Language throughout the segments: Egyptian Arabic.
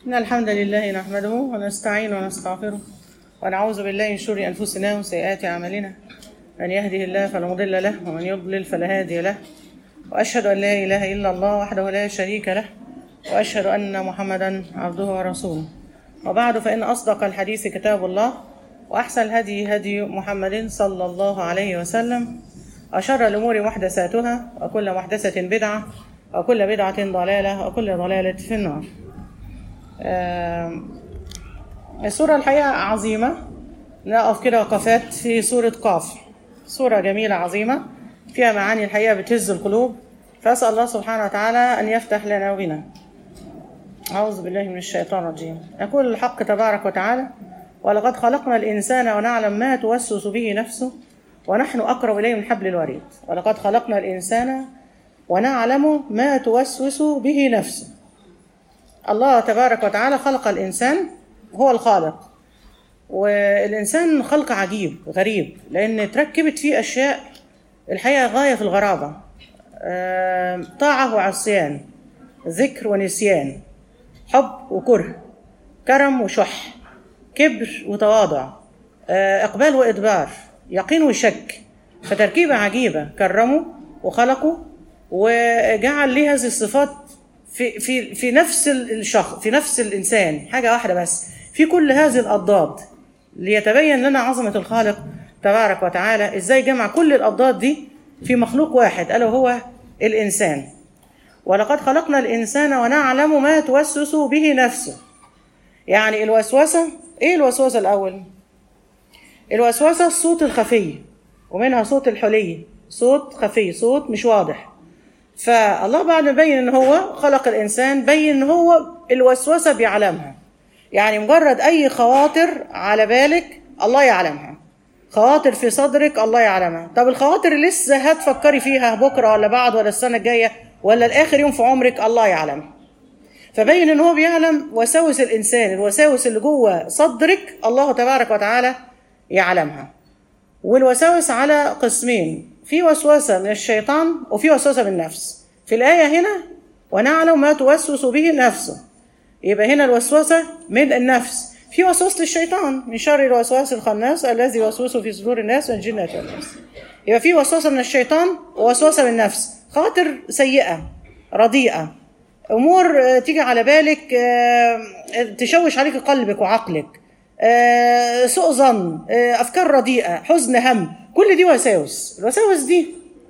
إن الحمد لله نحمده ونستعين ونستغفره ونعوذ بالله من شرور أنفسنا وسيئات أعمالنا من يهده الله فلا مضل له ومن يضلل فلا هادي له وأشهد أن لا إله إلا الله وحده لا شريك له وأشهد أن محمدا عبده ورسوله وبعد فإن أصدق الحديث كتاب الله وأحسن الهدي هدي محمد صلى الله عليه وسلم وشر الأمور محدثاتها وكل محدثة بدعة وكل بدعة ضلالة وكل ضلالة في النار آم، السورة الحقيقة عظيمة نقف كده وقفات في سورة قاف سورة جميلة عظيمة فيها معاني الحقيقة بتهز القلوب فأسأل الله سبحانه وتعالى أن يفتح لنا وبنا أعوذ بالله من الشيطان الرجيم يقول الحق تبارك وتعالى ولقد خلقنا الإنسان ونعلم ما توسوس به نفسه ونحن أقرب إليه من حبل الوريد ولقد خلقنا الإنسان ونعلم ما توسوس به نفسه الله تبارك وتعالى خلق الإنسان هو الخالق والإنسان خلق عجيب غريب لأن تركبت فيه أشياء الحقيقة غاية في الغرابة آم، طاعة وعصيان ذكر ونسيان حب وكره كرم وشح كبر وتواضع آه، إقبال وإدبار يقين وشك فتركيبة عجيبة كرموا وخلقوا وجعل ليه هذه الصفات في في في نفس الشخص في نفس الإنسان حاجة واحدة بس في كل هذه الأضداد ليتبين لنا عظمة الخالق تبارك وتعالى إزاي جمع كل الأضداد دي في مخلوق واحد ألا وهو الإنسان ولقد خلقنا الإنسان ونعلم ما توسوس به نفسه يعني الوسوسة إيه الوسوسة الأول؟ الوسوسة الصوت الخفي ومنها صوت الحلي صوت خفي صوت مش واضح فالله بعد ما بين ان هو خلق الانسان بين ان هو الوسوسه بيعلمها يعني مجرد اي خواطر على بالك الله يعلمها خواطر في صدرك الله يعلمها طب الخواطر اللي لسه هتفكري فيها بكره ولا بعد ولا السنه الجايه ولا الاخر يوم في عمرك الله يعلمها فبين ان هو بيعلم وساوس الانسان الوساوس اللي جوه صدرك الله تبارك وتعالى يعلمها والوساوس على قسمين في وسوسه من الشيطان وفي وسوسه من النفس في الايه هنا ونعلم ما توسوس به نفسه يبقى هنا الوسوسه من النفس في وسوسه الشيطان من شر الوسواس الخناس الذي يوسوس في صدور الناس من الجنه والناس يبقى في وسوسه من الشيطان ووسوسه من النفس خاطر سيئه رديئه امور آه، تيجي على بالك آه، تشوش عليك قلبك وعقلك آه، سوء ظن آه، افكار رديئه حزن هم كل دي وساوس الوساوس دي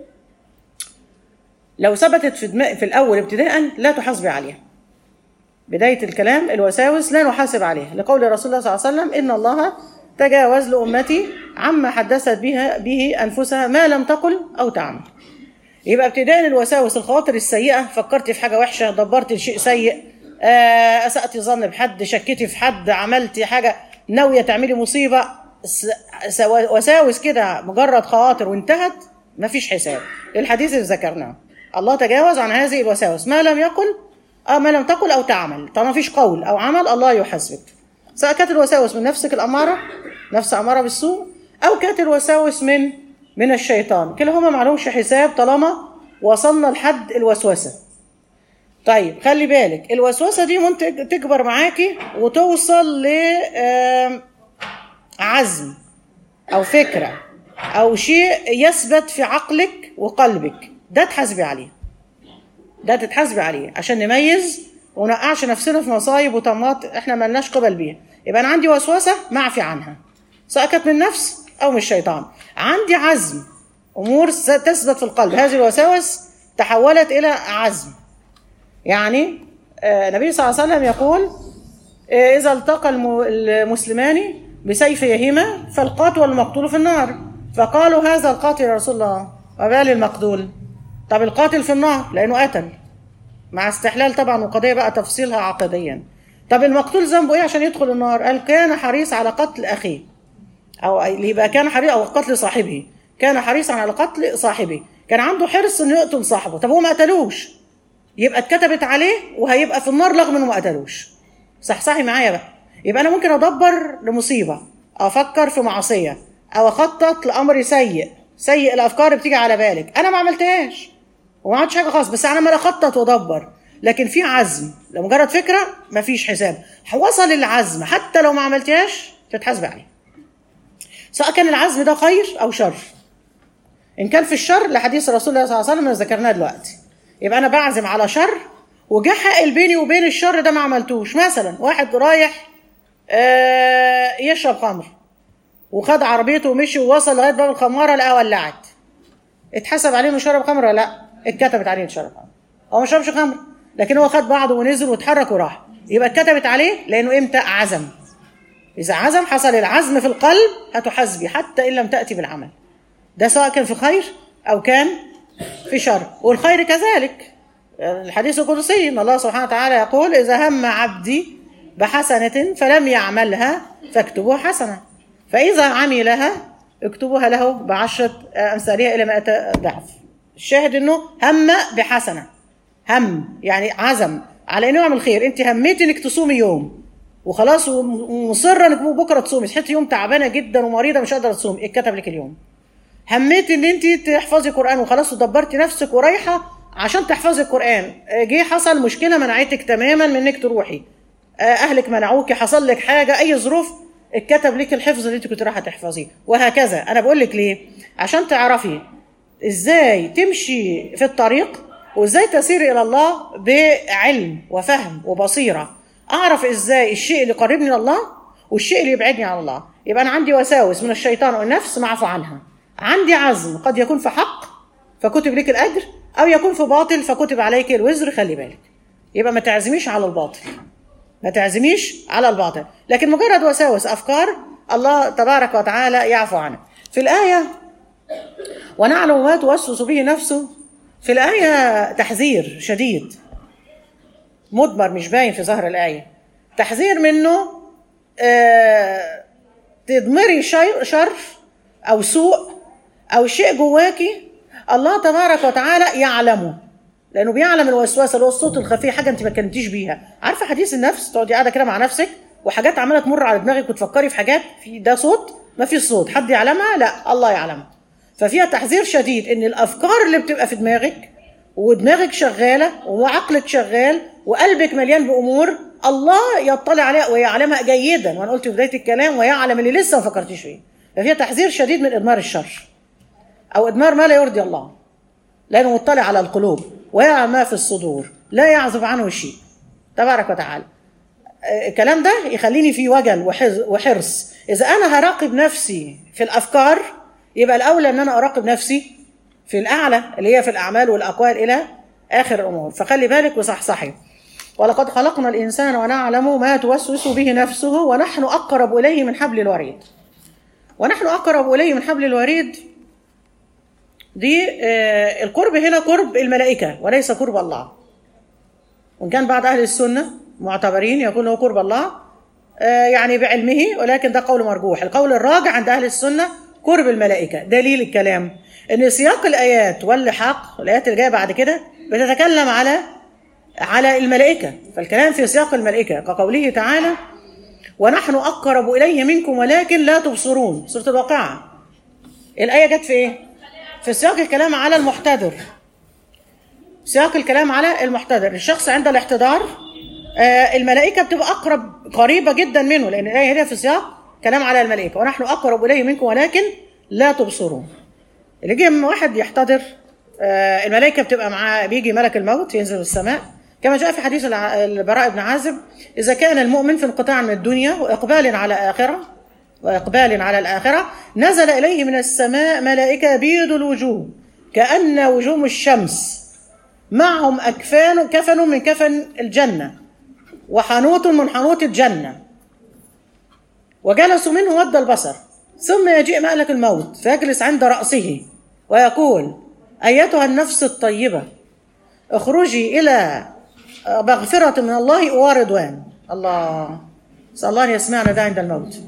لو ثبتت في دماغ في الاول ابتداء لا تحاسبي عليها بدايه الكلام الوساوس لا نحاسب عليها لقول رسول الله صلى الله عليه وسلم ان الله تجاوز لامتي عما حدثت بها به انفسها ما لم تقل او تعمل يبقى ابتداء الوساوس الخواطر السيئه فكرتي في حاجه وحشه دبرتي لشيء سيء آه، اساتي ظن بحد شكيتي في حد عملتي حاجه ناويه تعملي مصيبه س- س- وساوس كده مجرد خواطر وانتهت مفيش حساب الحديث اللي ذكرناه الله تجاوز عن هذه الوساوس ما لم يقل أو ما لم تقل أو تعمل طالما مفيش قول أو عمل الله يحاسبك سواء كانت الوساوس من نفسك الأمارة نفس أمارة بالسوء أو كانت الوساوس من من الشيطان كلاهما معلومش حساب طالما وصلنا لحد الوسوسة طيب خلي بالك الوسوسة دي ممكن تكبر معاكي وتوصل ل آم، عزم أو فكرة أو شيء يثبت في عقلك وقلبك ده تحاسبي عليه ده تتحاسبي عليه عشان نميز ونقعش نفسنا في مصايب وطماط احنا ملناش قبل بيها يبقى انا عندي وسوسه معفي عنها سواء كانت من النفس او من الشيطان عندي عزم امور س- تثبت في القلب هذه الوساوس تحولت الى عزم يعني آه، النبي صلى الله عليه وسلم يقول آه، اذا التقى الم- المسلمان بسيفيهما فالقاتل والمقتول في النار فقالوا هذا القاتل يا رسول الله وبال المقتول طب القاتل في النار لانه قتل مع استحلال طبعا وقضيه بقى تفصيلها عقديا طب المقتول ذنبه ايه عشان يدخل النار قال كان حريص على قتل اخيه او يبقى كان حريص او قتل صاحبه كان حريصا على قتل صاحبه كان عنده حرص انه يقتل صاحبه طب هو ما قتلوش يبقى اتكتبت عليه وهيبقى في النار رغم انه ما قتلوش صحصحي معايا بقى يبقى انا ممكن ادبر لمصيبه افكر في معصيه او اخطط لامر سيء سيء الافكار بتيجي على بالك انا ما عملتهاش وما عملتش حاجه خالص بس انا عمال اخطط وادبر لكن في عزم لو مجرد فكره مفيش حساب وصل العزم حتى لو ما عملتهاش تتحاسب عليه سواء كان العزم ده خير او شر ان كان في الشر لحديث رسول الله صلى الله عليه وسلم اللي ذكرناه دلوقتي يبقى انا بعزم على شر وجه حائل بيني وبين الشر ده ما عملتوش مثلا واحد رايح آه يشرب خمر وخد عربيته ومشي ووصل لغايه باب الخماره لقاها ولعت اتحسب عليه انه شرب خمر ولا لا اتكتبت عليه انه شرب خمر هو ما شربش خمر لكن هو خد بعضه ونزل واتحرك وراح يبقى اتكتبت عليه لانه امتى عزم اذا عزم حصل العزم في القلب هتحاسبي حتى ان لم تاتي بالعمل ده سواء كان في خير او كان في شر والخير كذلك الحديث القدسي ان الله سبحانه وتعالى يقول اذا هم عبدي بحسنه فلم يعملها فاكتبوها حسنه فاذا عملها اكتبوها له بعشرة أمثالها إلى مائة ضعف الشاهد أنه هم بحسنة هم يعني عزم على انه يعمل خير انت هميتي انك تصومي يوم وخلاص ومصره انك بكره تصومي صحيتي يوم تعبانه جدا ومريضه مش قادره تصومي اتكتب لك اليوم هميتي ان انت تحفظي قران وخلاص ودبرتي نفسك ورايحه عشان تحفظي القران جه حصل مشكله منعتك تماما من انك تروحي اهلك منعوكي حصل لك حاجه اي ظروف اتكتب لك الحفظ اللي انت كنت رايحه تحفظيه وهكذا انا بقول لك ليه عشان تعرفي ازاي تمشي في الطريق وازاي تسير الى الله بعلم وفهم وبصيره اعرف ازاي الشيء اللي يقربني من الله والشيء اللي يبعدني عن الله يبقى انا عندي وساوس من الشيطان والنفس معفو عنها عندي عزم قد يكون في حق فكتب لك الاجر او يكون في باطل فكتب عليك الوزر خلي بالك يبقى ما تعزميش على الباطل ما تعزميش على الباطل لكن مجرد وساوس افكار الله تبارك وتعالى يعفو عنها في الايه ونعلم ما توسوس به نفسه في الآية تحذير شديد مدمر مش باين في ظهر الآية تحذير منه آه تضمري شر أو سوء أو شيء جواكي الله تبارك وتعالى يعلمه لأنه بيعلم الوسواس اللي هو الصوت الخفي حاجة أنت ما كنتيش بيها عارفة حديث النفس تقعدي قاعدة كده مع نفسك وحاجات عمالة تمر على دماغك وتفكري في حاجات في ده صوت ما فيش صوت حد يعلمها لا الله يعلمها ففيها تحذير شديد ان الافكار اللي بتبقى في دماغك ودماغك شغاله وعقلك شغال وقلبك مليان بامور الله يطلع عليها ويعلمها جيدا وانا قلت في بدايه الكلام ويعلم اللي لسه ما فكرتيش فيه ففيها تحذير شديد من ادمار الشر او ادمار ما لا يرضي الله لانه مطلع على القلوب ويعلم ما في الصدور لا يعزب عنه شيء تبارك وتعالى الكلام ده يخليني في وجل وحرص اذا انا هراقب نفسي في الافكار يبقى الاولى ان انا اراقب نفسي في الاعلى اللي هي في الاعمال والاقوال الى اخر الامور فخلي بالك وصحصحي ولقد خلقنا الانسان ونعلم ما توسوس به نفسه ونحن اقرب اليه من حبل الوريد ونحن اقرب اليه من حبل الوريد دي آه القرب هنا قرب الملائكه وليس قرب الله وان كان بعض اهل السنه معتبرين يكون هو قرب الله آه يعني بعلمه ولكن ده قول مرجوح القول الراجع عند اهل السنه قرب الملائكة دليل الكلام ان سياق الايات واللحاق الايات اللي جايه بعد كده بتتكلم على على الملائكة فالكلام في سياق الملائكة كقوله تعالى ونحن أقرب إليه منكم ولكن لا تبصرون سورة الواقعة الآية جت في إيه؟ في سياق الكلام على المحتضر سياق الكلام على المحتضر الشخص عند الاحتضار آه الملائكة بتبقى أقرب قريبة جدا منه لأن الآية هنا في سياق كلام على الملائكة ونحن أقرب إليه منكم ولكن لا تبصرون اللي يجي من واحد يحتضر آه الملائكة بتبقى معاه بيجي ملك الموت ينزل من السماء كما جاء في حديث البراء بن عازب إذا كان المؤمن في انقطاع من الدنيا وإقبال على آخرة وإقبال على الآخرة نزل إليه من السماء ملائكة بيض الوجوه كأن وجوه الشمس معهم أكفان كفن من كفن الجنة وحنوط من حنوط الجنة وجلسوا منه مد البصر ثم يجيء ملك الموت فيجلس عند رأسه ويقول أيتها النفس الطيبة اخرجي إلى مغفرة من الله ورضوان الله نسأل الله أن يسمعنا ده عند الموت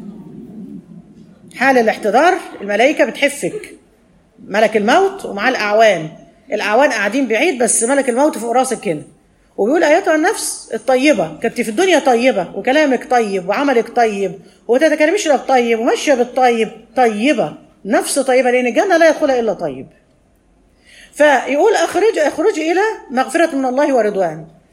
حال الاحتضار الملائكة بتحفك ملك الموت ومعاه الأعوان الأعوان قاعدين بعيد بس ملك الموت فوق راسك كده وبيقول أيتها النفس الطيبة كنت في الدنيا طيبة وكلامك طيب وعملك طيب وتتكلمش إلا بالطيب وماشية بالطيب طيبة نفس طيبة لأن الجنة لا يدخلها إلا طيب فيقول أخرج أخرج إلى مغفرة من الله ورضوان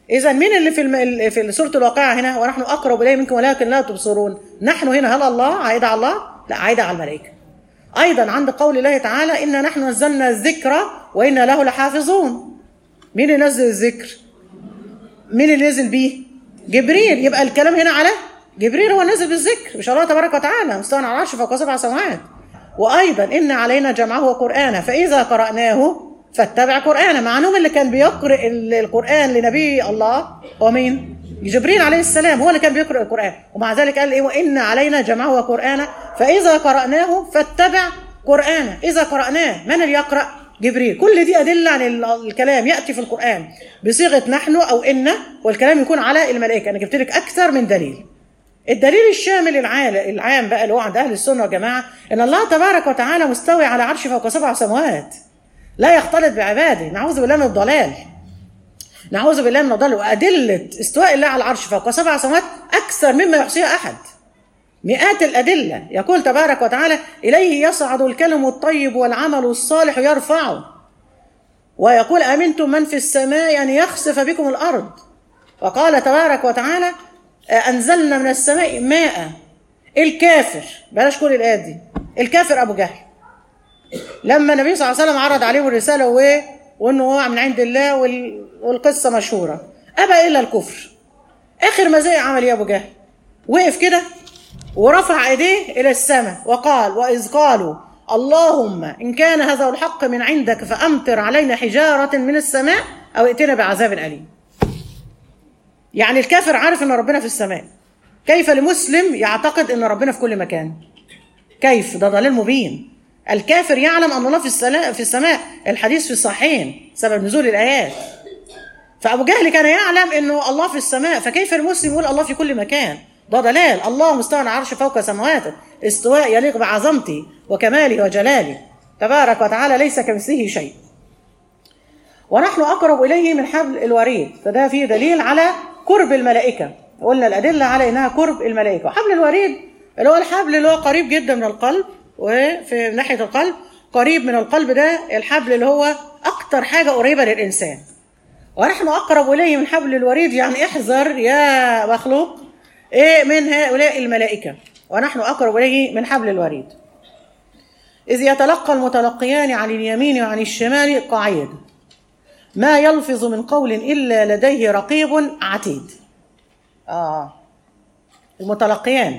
اذا مين اللي في الم... في سوره الواقعه هنا ونحن اقرب اليه منكم ولكن لا تبصرون نحن هنا هل الله عايده على الله لا عايده على الملائكه ايضا عند قول الله تعالى انا نحن نزلنا الذكر وانا له لحافظون مين اللي نزل الذكر مين اللي نزل بيه جبريل يبقى الكلام هنا على جبريل هو نزل بالذكر مش الله تبارك وتعالى مستوى على العرش فوق سبع سماوات وايضا ان علينا جمعه وقرانه فاذا قراناه فاتبع قرانه معلوم اللي كان بيقرا القران لنبي الله هو مين جبريل عليه السلام هو اللي كان بيقرا القران ومع ذلك قال ايه وان علينا جمعه وقرانه فاذا قراناه فاتبع قرانه اذا قراناه من اللي يقرا جبريل كل دي أدلة عن الكلام يأتي في القرآن بصيغة نحن أو إن والكلام يكون على الملائكة أنا جبت لك أكثر من دليل الدليل الشامل العام بقى اللي هو عند أهل السنة والجماعة إن الله تبارك وتعالى مستوي على عرش فوق سبع سماوات لا يختلط بعباده نعوذ بالله من الضلال نعوذ بالله من الضلال وأدلة استواء الله على العرش فوق سبع سماوات أكثر مما يحصيها أحد مئات الأدلة يقول تبارك وتعالى إليه يصعد الكلم الطيب والعمل الصالح يرفعه ويقول أمنتم من في السماء أن يخسف بكم الأرض وقال تبارك وتعالى أنزلنا من السماء ماء الكافر بلاش كل الآيات دي الكافر أبو جهل لما النبي صلى الله عليه وسلم عرض عليه الرسالة و... وإنه هو من عند الله وال... والقصة مشهورة أبى إلا الكفر آخر ما زي عمل يا أبو جهل وقف كده ورفع ايديه الى السماء وقال واذ قالوا اللهم ان كان هذا الحق من عندك فامطر علينا حجاره من السماء او ائتنا بعذاب اليم يعني الكافر عارف ان ربنا في السماء كيف لمسلم يعتقد ان ربنا في كل مكان كيف ده ضلال مبين الكافر يعلم ان الله في السماء في السماء الحديث في الصحيحين سبب نزول الايات فابو جهل كان يعلم انه الله في السماء فكيف المسلم يقول الله في كل مكان ده ضلال الله مستوى على العرش فوق سماواته استواء يليق بعظمته وكماله وجلاله تبارك وتعالى ليس كمثله شيء ونحن أقرب إليه من حبل الوريد فده فيه دليل على قرب الملائكة قلنا الأدلة على إنها قرب الملائكة وحبل الوريد اللي هو الحبل اللي هو قريب جدا من القلب وفي ناحية القلب قريب من القلب ده الحبل اللي هو أكتر حاجة قريبة للإنسان ونحن أقرب إليه من حبل الوريد يعني احذر يا مخلوق إيه من هؤلاء الملائكة ونحن أقرب إليه من حبل الوريد إذ يتلقى المتلقيان عن اليمين وعن الشمال قعيد ما يلفظ من قول إلا لديه رقيب عتيد آه المتلقيان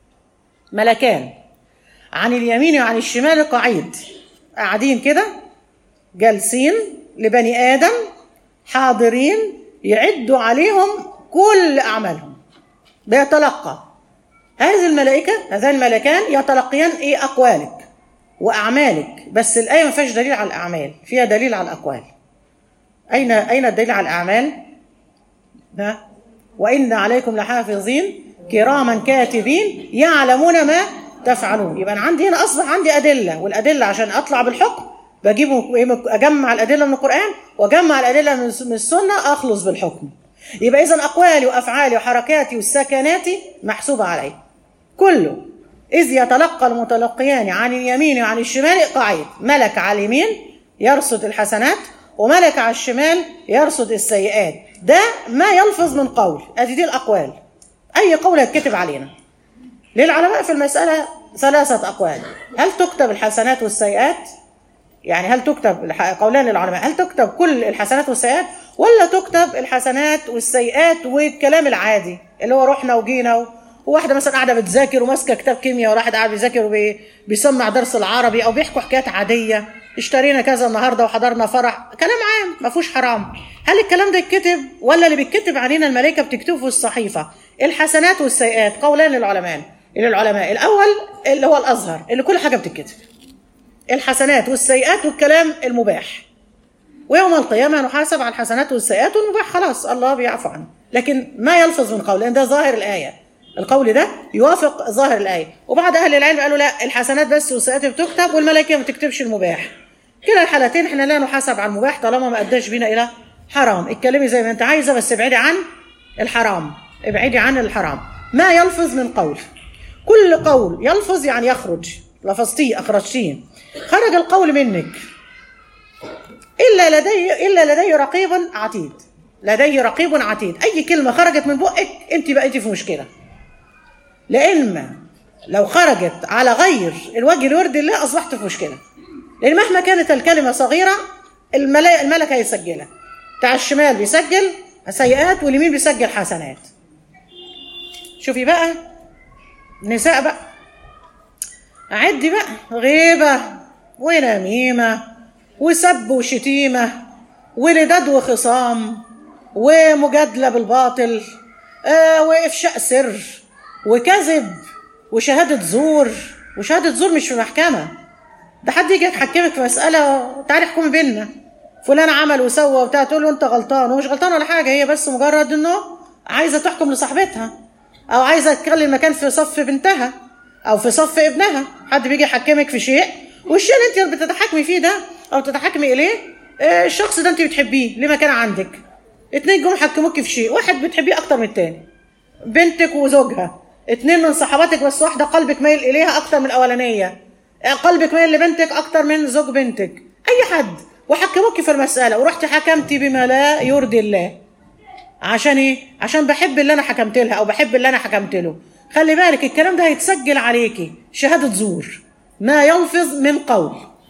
ملكان عن اليمين وعن الشمال قعيد قاعدين كده جالسين لبني آدم حاضرين يعدوا عليهم كل أعمالهم بيتلقى هذه الملائكة هذان الملكان يتلقيان إيه أقوالك وأعمالك بس الآية ما فيهاش دليل على الأعمال فيها دليل على الأقوال أين أين الدليل على الأعمال؟ ها وإن عليكم لحافظين كراما كاتبين يعلمون ما تفعلون يبقى أنا عندي هنا أصبح عندي أدلة والأدلة عشان أطلع بالحكم بجيب أجمع الأدلة من القرآن وأجمع الأدلة من السنة أخلص بالحكم يبقى إذا أقوالي وأفعالي وحركاتي والسكناتي محسوبة علي كله إذ يتلقى المتلقيان عن اليمين وعن الشمال قعيد ملك على اليمين يرصد الحسنات وملك على الشمال يرصد السيئات ده ما يلفظ من قول ادي دي الاقوال اي قول هيتكتب علينا للعلماء في المساله ثلاثه اقوال هل تكتب الحسنات والسيئات يعني هل تكتب قولان للعلماء هل تكتب كل الحسنات والسيئات ولا تكتب الحسنات والسيئات والكلام العادي اللي هو رحنا وجينا وواحده مثلا قاعده بتذاكر وماسكه كتاب كيمياء وواحد قاعد بيذاكر وبيسمع درس العربي او بيحكوا حكايات عاديه اشترينا كذا النهارده وحضرنا فرح كلام عام ما فيهوش حرام هل الكلام ده يتكتب ولا اللي بيتكتب علينا الملائكه بتكتبه في الصحيفه الحسنات والسيئات قولان للعلماء للعلماء الاول اللي هو الازهر اللي كل حاجه بتتكتب الحسنات والسيئات والكلام المباح ويوم القيامة نحاسب على الحسنات والسيئات والمباح خلاص الله بيعفو عنه لكن ما يلفظ من قول لأن ده ظاهر الآية القول ده يوافق ظاهر الآية وبعض أهل العلم قالوا لا الحسنات بس والسيئات بتكتب والملائكة ما بتكتبش المباح كلا الحالتين احنا لا نحاسب على المباح طالما ما أداش بينا إلى حرام اتكلمي زي ما أنت عايزة بس ابعدي عن الحرام ابعدي عن الحرام ما يلفظ من قول كل قول يلفظ يعني يخرج لفظتيه أخرجتيه خرج القول منك إلا لدي إلا لدي رقيب عتيد لديه رقيب عتيد اي كلمه خرجت من بقك انت بقيتي في مشكله لان لو خرجت على غير الوجه لورد الله اصبحت في مشكله لان مهما كانت الكلمه صغيره الملا- الملك هيسجلها بتاع الشمال بيسجل سيئات واليمين بيسجل حسنات شوفي بقى نساء بقى عدي بقى غيبة ونميمة وسب وشتيمة ولداد وخصام ومجادلة بالباطل آه وإفشاء سر وكذب وشهادة زور وشهادة زور مش في محكمة ده حد يجي يحكمك في مسألة تعالي احكمي بينا فلان عمل وسوى وبتاع تقول له انت غلطان هو مش غلطان ولا حاجة هي بس مجرد انه عايزة تحكم لصاحبتها او عايزة تخلي المكان في صف بنتها او في صف ابنها حد بيجي يحكمك في شيء والشيء اللي انت بتتحكمي فيه ده او تتحكمي اليه آه، الشخص ده انت بتحبيه ليه مكان عندك اتنين جم حكموك في شيء واحد بتحبيه اكتر من التاني بنتك وزوجها اتنين من صحباتك بس واحدة قلبك مايل إليها أكتر من الأولانية قلبك مايل لبنتك أكتر من زوج بنتك أي حد وحكموك في المسألة ورحت حكمتي بما لا يرضي الله عشان ايه؟ عشان بحب اللي انا حكمت لها او بحب اللي انا حكمت له. خلي بالك الكلام ده هيتسجل عليكي شهادة زور. ما يلفظ من قول.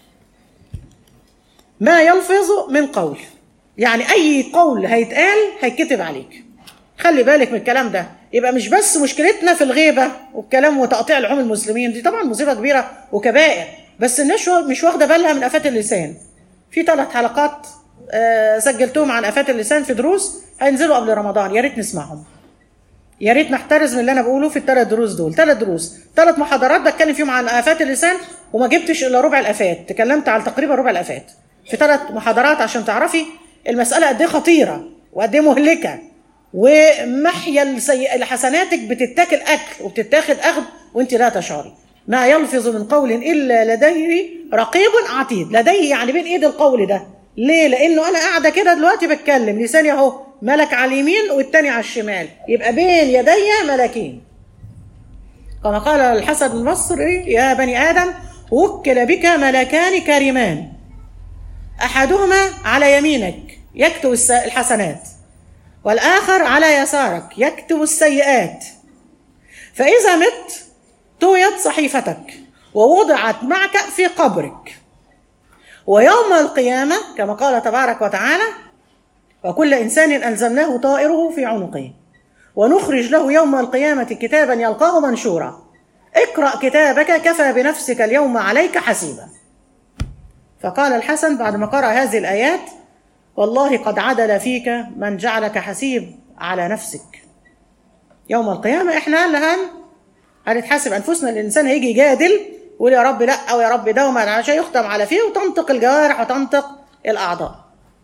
ما يلفظ من قول. يعني اي قول هيتقال هيتكتب عليك. خلي بالك من الكلام ده يبقى مش بس مشكلتنا في الغيبه والكلام وتقطيع لحوم المسلمين دي طبعا مصيبه كبيره وكبائر بس الناس مش واخده بالها من افات اللسان في ثلاث حلقات آه، سجلتهم عن افات اللسان في دروس هينزلوا قبل رمضان يا ريت نسمعهم يا ريت نحترز من اللي انا بقوله في الثلاث دروس دول ثلاث دروس ثلاث محاضرات بتكلم فيهم عن افات اللسان وما جبتش الا ربع الافات تكلمت على تقريبا ربع الافات في ثلاث محاضرات عشان تعرفي المساله قد ايه خطيره وقد ايه مهلكه ومحيا السيئ لحسناتك بتتاكل اكل وبتتاخد اخذ وانت لا تشعري ما يلفظ من قول الا لديه رقيب عتيد لديه يعني بين ايد القول ده ليه لانه انا قاعده كده دلوقتي بتكلم لساني اهو ملك على اليمين والتاني على الشمال يبقى بين يدي ملكين كما قال الحسن البصري يا بني ادم وكل بك ملكان كريمان احدهما على يمينك يكتب الس- الحسنات والآخر على يسارك يكتب السيئات فإذا مت طويت صحيفتك ووضعت معك في قبرك ويوم القيامة كما قال تبارك وتعالى وكل إنسان ألزمناه طائره في عنقه ونخرج له يوم القيامة كتابا يلقاه منشورا اقرأ كتابك كفى بنفسك اليوم عليك حسيبا فقال الحسن بعد ما قرأ هذه الآيات والله قد عدل فيك من جعلك حسيب على نفسك يوم القيامة احنا اللي هن هنتحاسب أنفسنا الإنسان هيجي يجادل ويقول يا رب لا أو يا رب ده وما عشان يختم على فيه وتنطق الجوارح وتنطق الأعضاء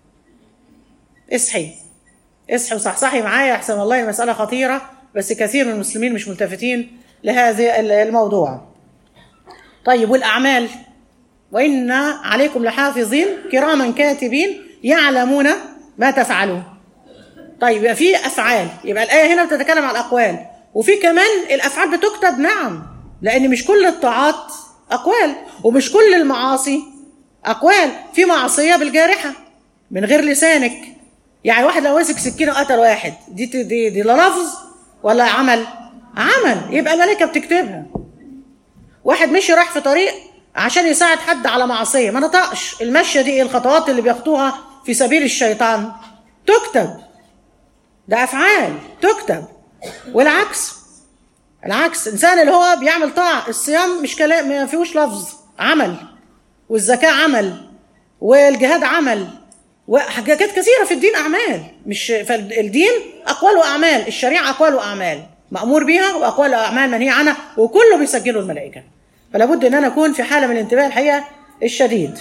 اصحي اصحي وصحصحي معايا أحسن والله المسألة خطيرة بس كثير من المسلمين مش ملتفتين لهذا الموضوع طيب والأعمال وإن عليكم لحافظين كراما كاتبين يعلمون ما تفعلون طيب يبقى في أفعال يبقى الآية هنا بتتكلم عن الأقوال وفي كمان الأفعال بتكتب نعم لأن مش كل الطاعات أقوال ومش كل المعاصي أقوال في معصية بالجارحة من غير لسانك يعني واحد لو مسك سكينة وقتل واحد دي دي دي لا لفظ ولا عمل عمل يبقى الملائكة بتكتبها واحد مشي راح في طريق عشان يساعد حد على معصيه ما نطقش المشيه دي ايه الخطوات اللي بيخطوها في سبيل الشيطان تكتب ده افعال تكتب والعكس العكس الانسان اللي هو بيعمل طاعه الصيام مش كلام ما فيهوش لفظ عمل والزكاه عمل والجهاد عمل وحاجات كثيره في الدين اعمال مش فالدين اقوال واعمال الشريعه اقوال واعمال مامور بيها واقوال واعمال منهي عنها وكله بيسجله الملائكه فلا بد ان انا اكون في حاله من الانتباه الحقيقه الشديد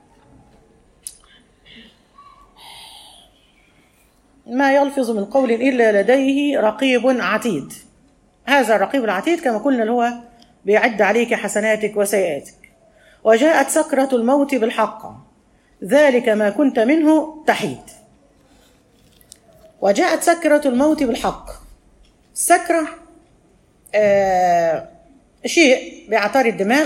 ما يلفظ من قول الا لديه رقيب عتيد هذا الرقيب العتيد كما قلنا اللي هو بيعد عليك حسناتك وسيئاتك وجاءت سكرة الموت بالحق ذلك ما كنت منه تحيد وجاءت سكرة الموت بالحق السكرة آه شيء بيعتري الدماغ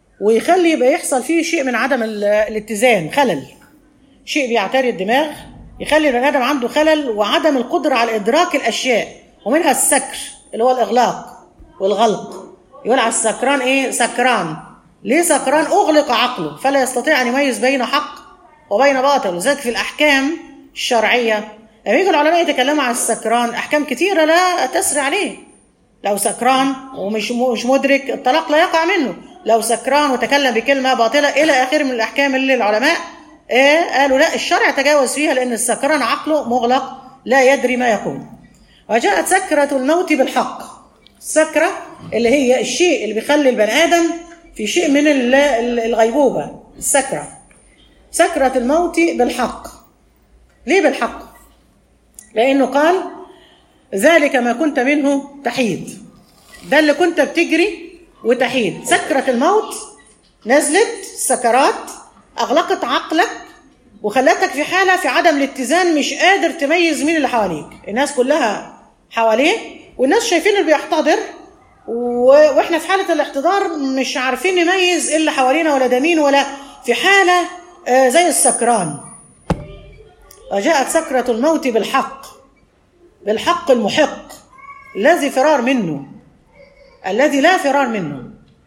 ويخلي يبقى يحصل فيه شيء من عدم ال- الاتزان خلل شيء بيعتري الدماغ يخلي البني ادم عنده خلل وعدم القدره على ادراك الاشياء ومنها السكر اللي هو الاغلاق والغلق يقول على السكران ايه سكران ليه سكران اغلق عقله فلا يستطيع ان يميز بين حق وبين باطل وذلك في الاحكام الشرعيه لما يجي العلماء يتكلموا عن السكران احكام كثيره لا تسري عليه لو سكران ومش مش مدرك الطلاق لا يقع منه لو سكران وتكلم بكلمه باطله الى اخره من الاحكام اللي العلماء إيه قالوا لا الشرع تجاوز فيها لان السكران عقله مغلق لا يدري ما يقول وجاءت سكره الموت بالحق السكره اللي هي الشيء اللي بيخلي البني ادم في شيء من ال- ال- الغيبوبه السكره سكره الموت بالحق ليه بالحق لانه قال ذلك ما كنت منه تحيد ده اللي كنت بتجري وتحيد سكرة الموت نزلت سكرات أغلقت عقلك وخلتك في حالة في عدم الاتزان مش قادر تميز مين اللي حواليك الناس كلها حواليه والناس شايفين اللي بيحتضر و... واحنا في حالة الاحتضار مش عارفين نميز ايه اللي حوالينا ولا ده مين ولا في حالة آه، زي السكران وجاءت سكرة الموت بالحق بالحق المحق الذي فرار منه الذي لا فرار منه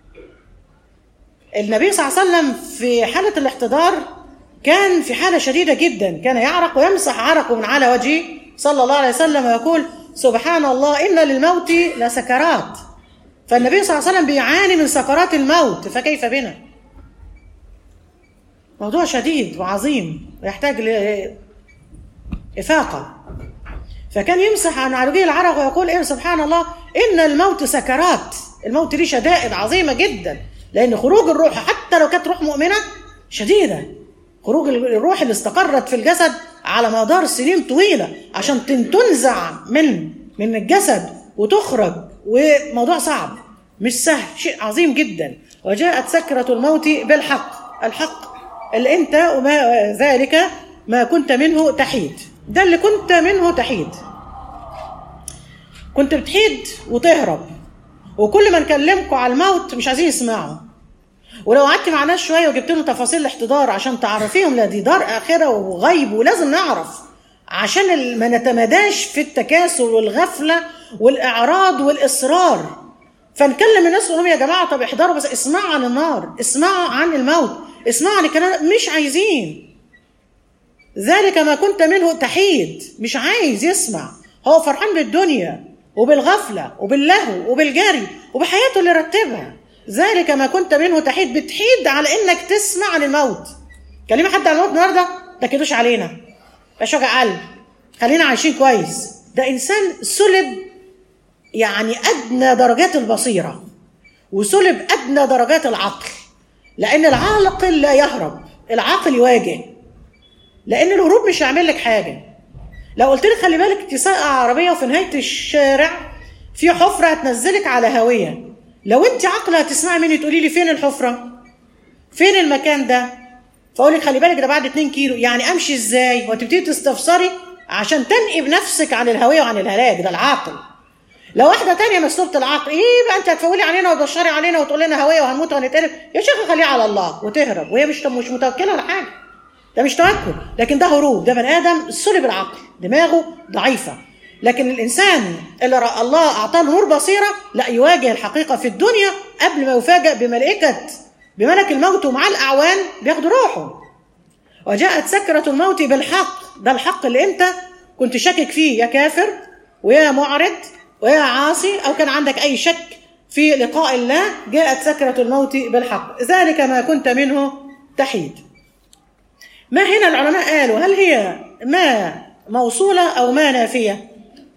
النبي صلى الله عليه وسلم في حالة الاحتضار كان في حالة شديدة جدا كان يعرق ويمسح عرقه من على وجهه صلى الله عليه وسلم ويقول سبحان الله إن للموت لسكرات فالنبي صلى الله عليه وسلم بيعاني من سكرات الموت فكيف بنا موضوع شديد وعظيم ويحتاج لإفاقة فكان يمسح عن على وجه العرق ويقول إيه سبحان الله إن الموت سكرات الموت ليه شدائد عظيمة جدا لأن خروج الروح حتى لو كانت روح مؤمنة شديدة خروج الروح اللي استقرت في الجسد على مدار سنين طويلة عشان تن- تنزع من من الجسد وتخرج وموضوع صعب مش سهل شيء عظيم جدا وجاءت سكرة الموت بالحق الحق اللي انت وما ذلك ما كنت منه تحيد ده اللي كنت منه تحيد كنت بتحيد وتهرب وكل ما نكلمكم على الموت مش عايزين يسمعوا ولو قعدت مع ناس شويه وجبت لهم تفاصيل الاحتضار عشان تعرفيهم لا دي دار اخره وغيب ولازم نعرف عشان ال- ما نتماداش في التكاسل والغفله والاعراض والاصرار فنكلم الناس نقول لهم يا جماعه طب احضروا بس اسمعوا عن النار اسمعوا عن الموت اسمعوا عن الكلام مش عايزين ذلك ما كنت منه تحيد مش عايز يسمع هو فرحان بالدنيا وبالغفلة وباللهو وبالجري وبحياته اللي رتبها ذلك ما كنت منه تحيد بتحيد على انك تسمع عن الموت كلمة حد عن الموت النهارده ما تكدوش علينا مش وجع قلب خلينا عايشين كويس ده انسان سلب يعني ادنى درجات البصيره وسلب ادنى درجات العقل لان العاقل لا يهرب العاقل يواجه لان الهروب مش هيعمل لك حاجه لو قلت لك خلي بالك انت سايقه عربيه وفي نهايه الشارع في حفره هتنزلك على هاويه لو انت عاقله هتسمعي مني تقولي لي فين الحفره فين المكان ده فاقول لك خلي بالك ده بعد 2 كيلو يعني امشي ازاي وتبتدي تستفسري عشان تنقي بنفسك عن الهويه وعن الهلاك ده العاقل لو واحده تانية مسلوبة العقل ايه بقى انت هتفولي علينا وتبشري علينا وتقول لنا هويه وهنموت وهنتقلب يا شيخه خليها على الله وتهرب وهي مش مش متوكله على حاجه ده مش توكل لكن ده هروب ده بني ادم سلب العقل دماغه ضعيفه لكن الانسان اللي رأى الله اعطاه نور بصيره لا يواجه الحقيقه في الدنيا قبل ما يفاجأ بملائكه بملك الموت ومعاه الاعوان بياخدوا روحه وجاءت سكرة الموت بالحق ده الحق اللي انت كنت شاكك فيه يا كافر ويا معرض ويا عاصي او كان عندك اي شك في لقاء الله جاءت سكرة الموت بالحق ذلك ما كنت منه تحيد ما هنا العلماء قالوا هل هي ما موصولة او ما نافية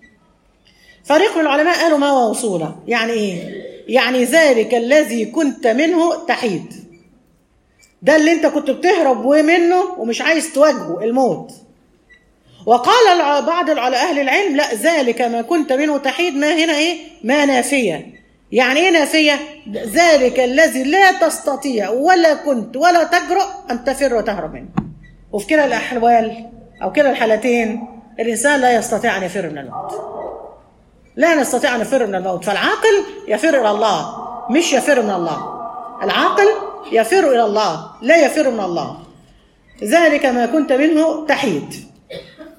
فريق من العلماء قالوا ما موصولة يعني ايه يعني ذلك الذي كنت منه تحيد ده اللي انت كنت بتهرب منه ومش عايز تواجهه الموت وقال الع- بعض الع- اهل العلم لا ذلك ما كنت منه تحيد ما هنا ايه ما نافيه يعني ايه نافيه ذلك الذي لا تستطيع ولا كنت ولا تجرؤ ان تفر وتهرب منه وفي كلا الاحوال او كلا الحالتين الانسان لا يستطيع ان يفر من الموت لا نستطيع ان نفر من الموت فالعاقل يفر الى الله مش يفر من الله العاقل يفر الى الله لا يفر من الله ذلك ما كنت منه تحيد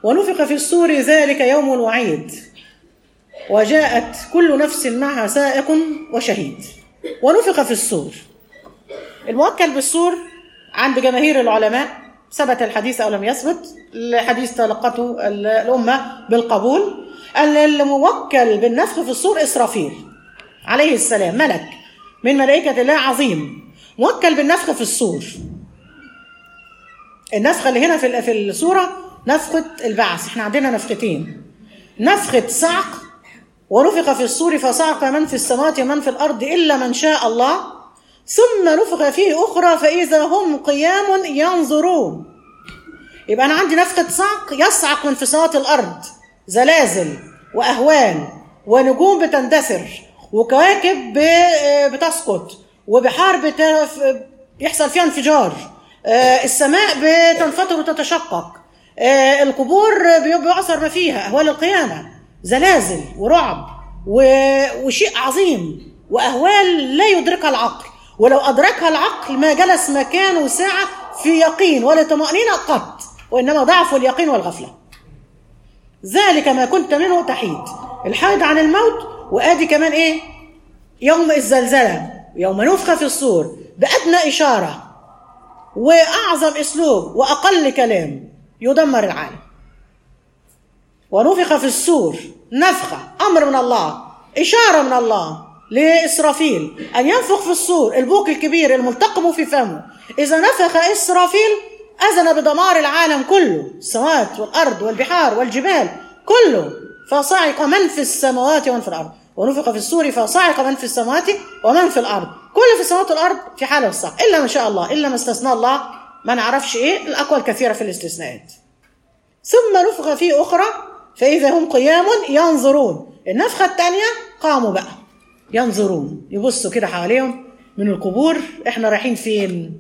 ونفخ في الصور ذلك يوم الوعيد وجاءت كل نفس معها سائق وشهيد ونفخ في الصور الموكل بالصور عند جماهير العلماء ثبت الحديث او لم يثبت الحديث تلقته الامه بالقبول الموكل بالنفخ في الصور اسرافيل عليه السلام ملك من ملائكه الله عظيم موكل بالنفخ في الصور النفخه اللي هنا في في الصوره نفخه البعث احنا عندنا نفختين نفخه صعق ونفخ في الصور فصعق من في السماوات ومن في الارض الا من شاء الله ثم نفخ فيه اخرى فاذا هم قيام ينظرون يبقى انا عندي نفخه صعق يصعق من في سماوات الارض زلازل واهوال ونجوم بتندثر وكواكب بتسقط وبحار بتف... يحصل فيها انفجار السماء بتنفطر وتتشقق القبور بيعصر ما فيها اهوال القيامه زلازل ورعب و... وشيء عظيم واهوال لا يدركها العقل ولو ادركها العقل ما جلس مكانه ساعه في يقين ولا طمانينه قط وانما ضعف اليقين والغفله ذلك ما كنت منه تحيد الحيد عن الموت وادي كمان ايه يوم الزلزله يوم نفخ في الصور بادنى اشاره واعظم اسلوب واقل كلام يدمر العالم ونفخ في الصور نفخه امر من الله اشاره من الله لاسرافيل ان ينفخ في الصور البوق الكبير الملتقم في فمه اذا نفخ اسرافيل اذن بدمار العالم كله السماوات والارض والبحار والجبال كله فصعق من في السماوات ومن في الارض ونفخ في الصور فصعق من في السماوات ومن في الارض كل في السماوات والارض في حاله الصعق الا ما شاء الله الا ما استثنى الله ما نعرفش ايه الاقوال كثيره في الاستثناءات ثم نفخ فيه اخرى فاذا هم قيام ينظرون النفخه الثانيه قاموا بقى ينظرون يبصوا كده حواليهم من القبور احنا رايحين فين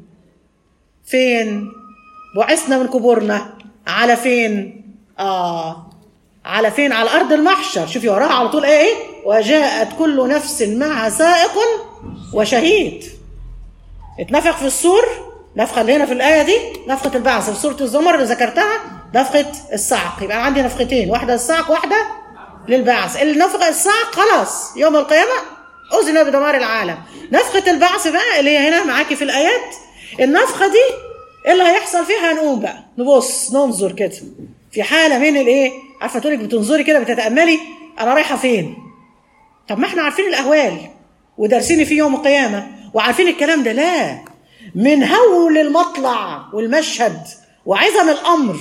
فين بعثنا من قبورنا على فين اه على فين على ارض المحشر شوفي وراها على طول ايه ايه وجاءت كل نفس معها سائق وشهيد اتنفخ في السور نفخه اللي هنا في الايه دي نفخه البعث في سوره الزمر اللي ذكرتها نفخه الصعق يبقى عندي نفختين واحده الصعق واحده للبعث النفخه الصعق خلاص يوم القيامه اذن بدمار العالم نفخه البعث بقى اللي هي هنا معاكي في الايات النفخه دي ايه اللي هيحصل فيها هنقوم بقى نبص ننظر كده في حاله من الايه عارفه تقولك بتنظري كده بتتاملي انا رايحه فين طب ما احنا عارفين الاهوال ودارسين في يوم القيامه وعارفين الكلام ده لا من هول المطلع والمشهد وعظم الامر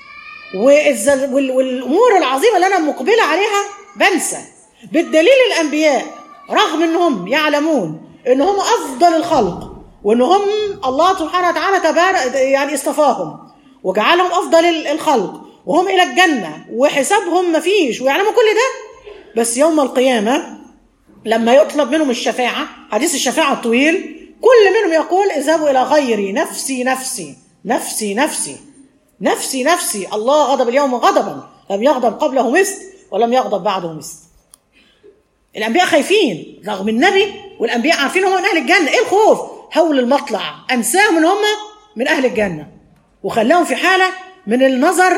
والزل والامور العظيمه اللي انا مقبله عليها بنسى بالدليل الانبياء رغم انهم يعلمون ان هم افضل الخلق وان هم الله سبحانه وتعالى تبارك يعني اصطفاهم وجعلهم افضل الخلق وهم الى الجنه وحسابهم مفيش ويعلموا كل ده بس يوم القيامه لما يطلب منهم الشفاعه حديث الشفاعه الطويل كل منهم يقول اذهبوا الى غيري نفسي نفسي نفسي نفسي نفسي نفسي الله غضب اليوم غضبا لم يغضب قبله مثل ولم يغضب بعده مثل الانبياء خايفين رغم النبي والانبياء عارفين هم من اهل الجنه ايه الخوف هول المطلع انساهم ان هم من اهل الجنه وخلاهم في حاله من النظر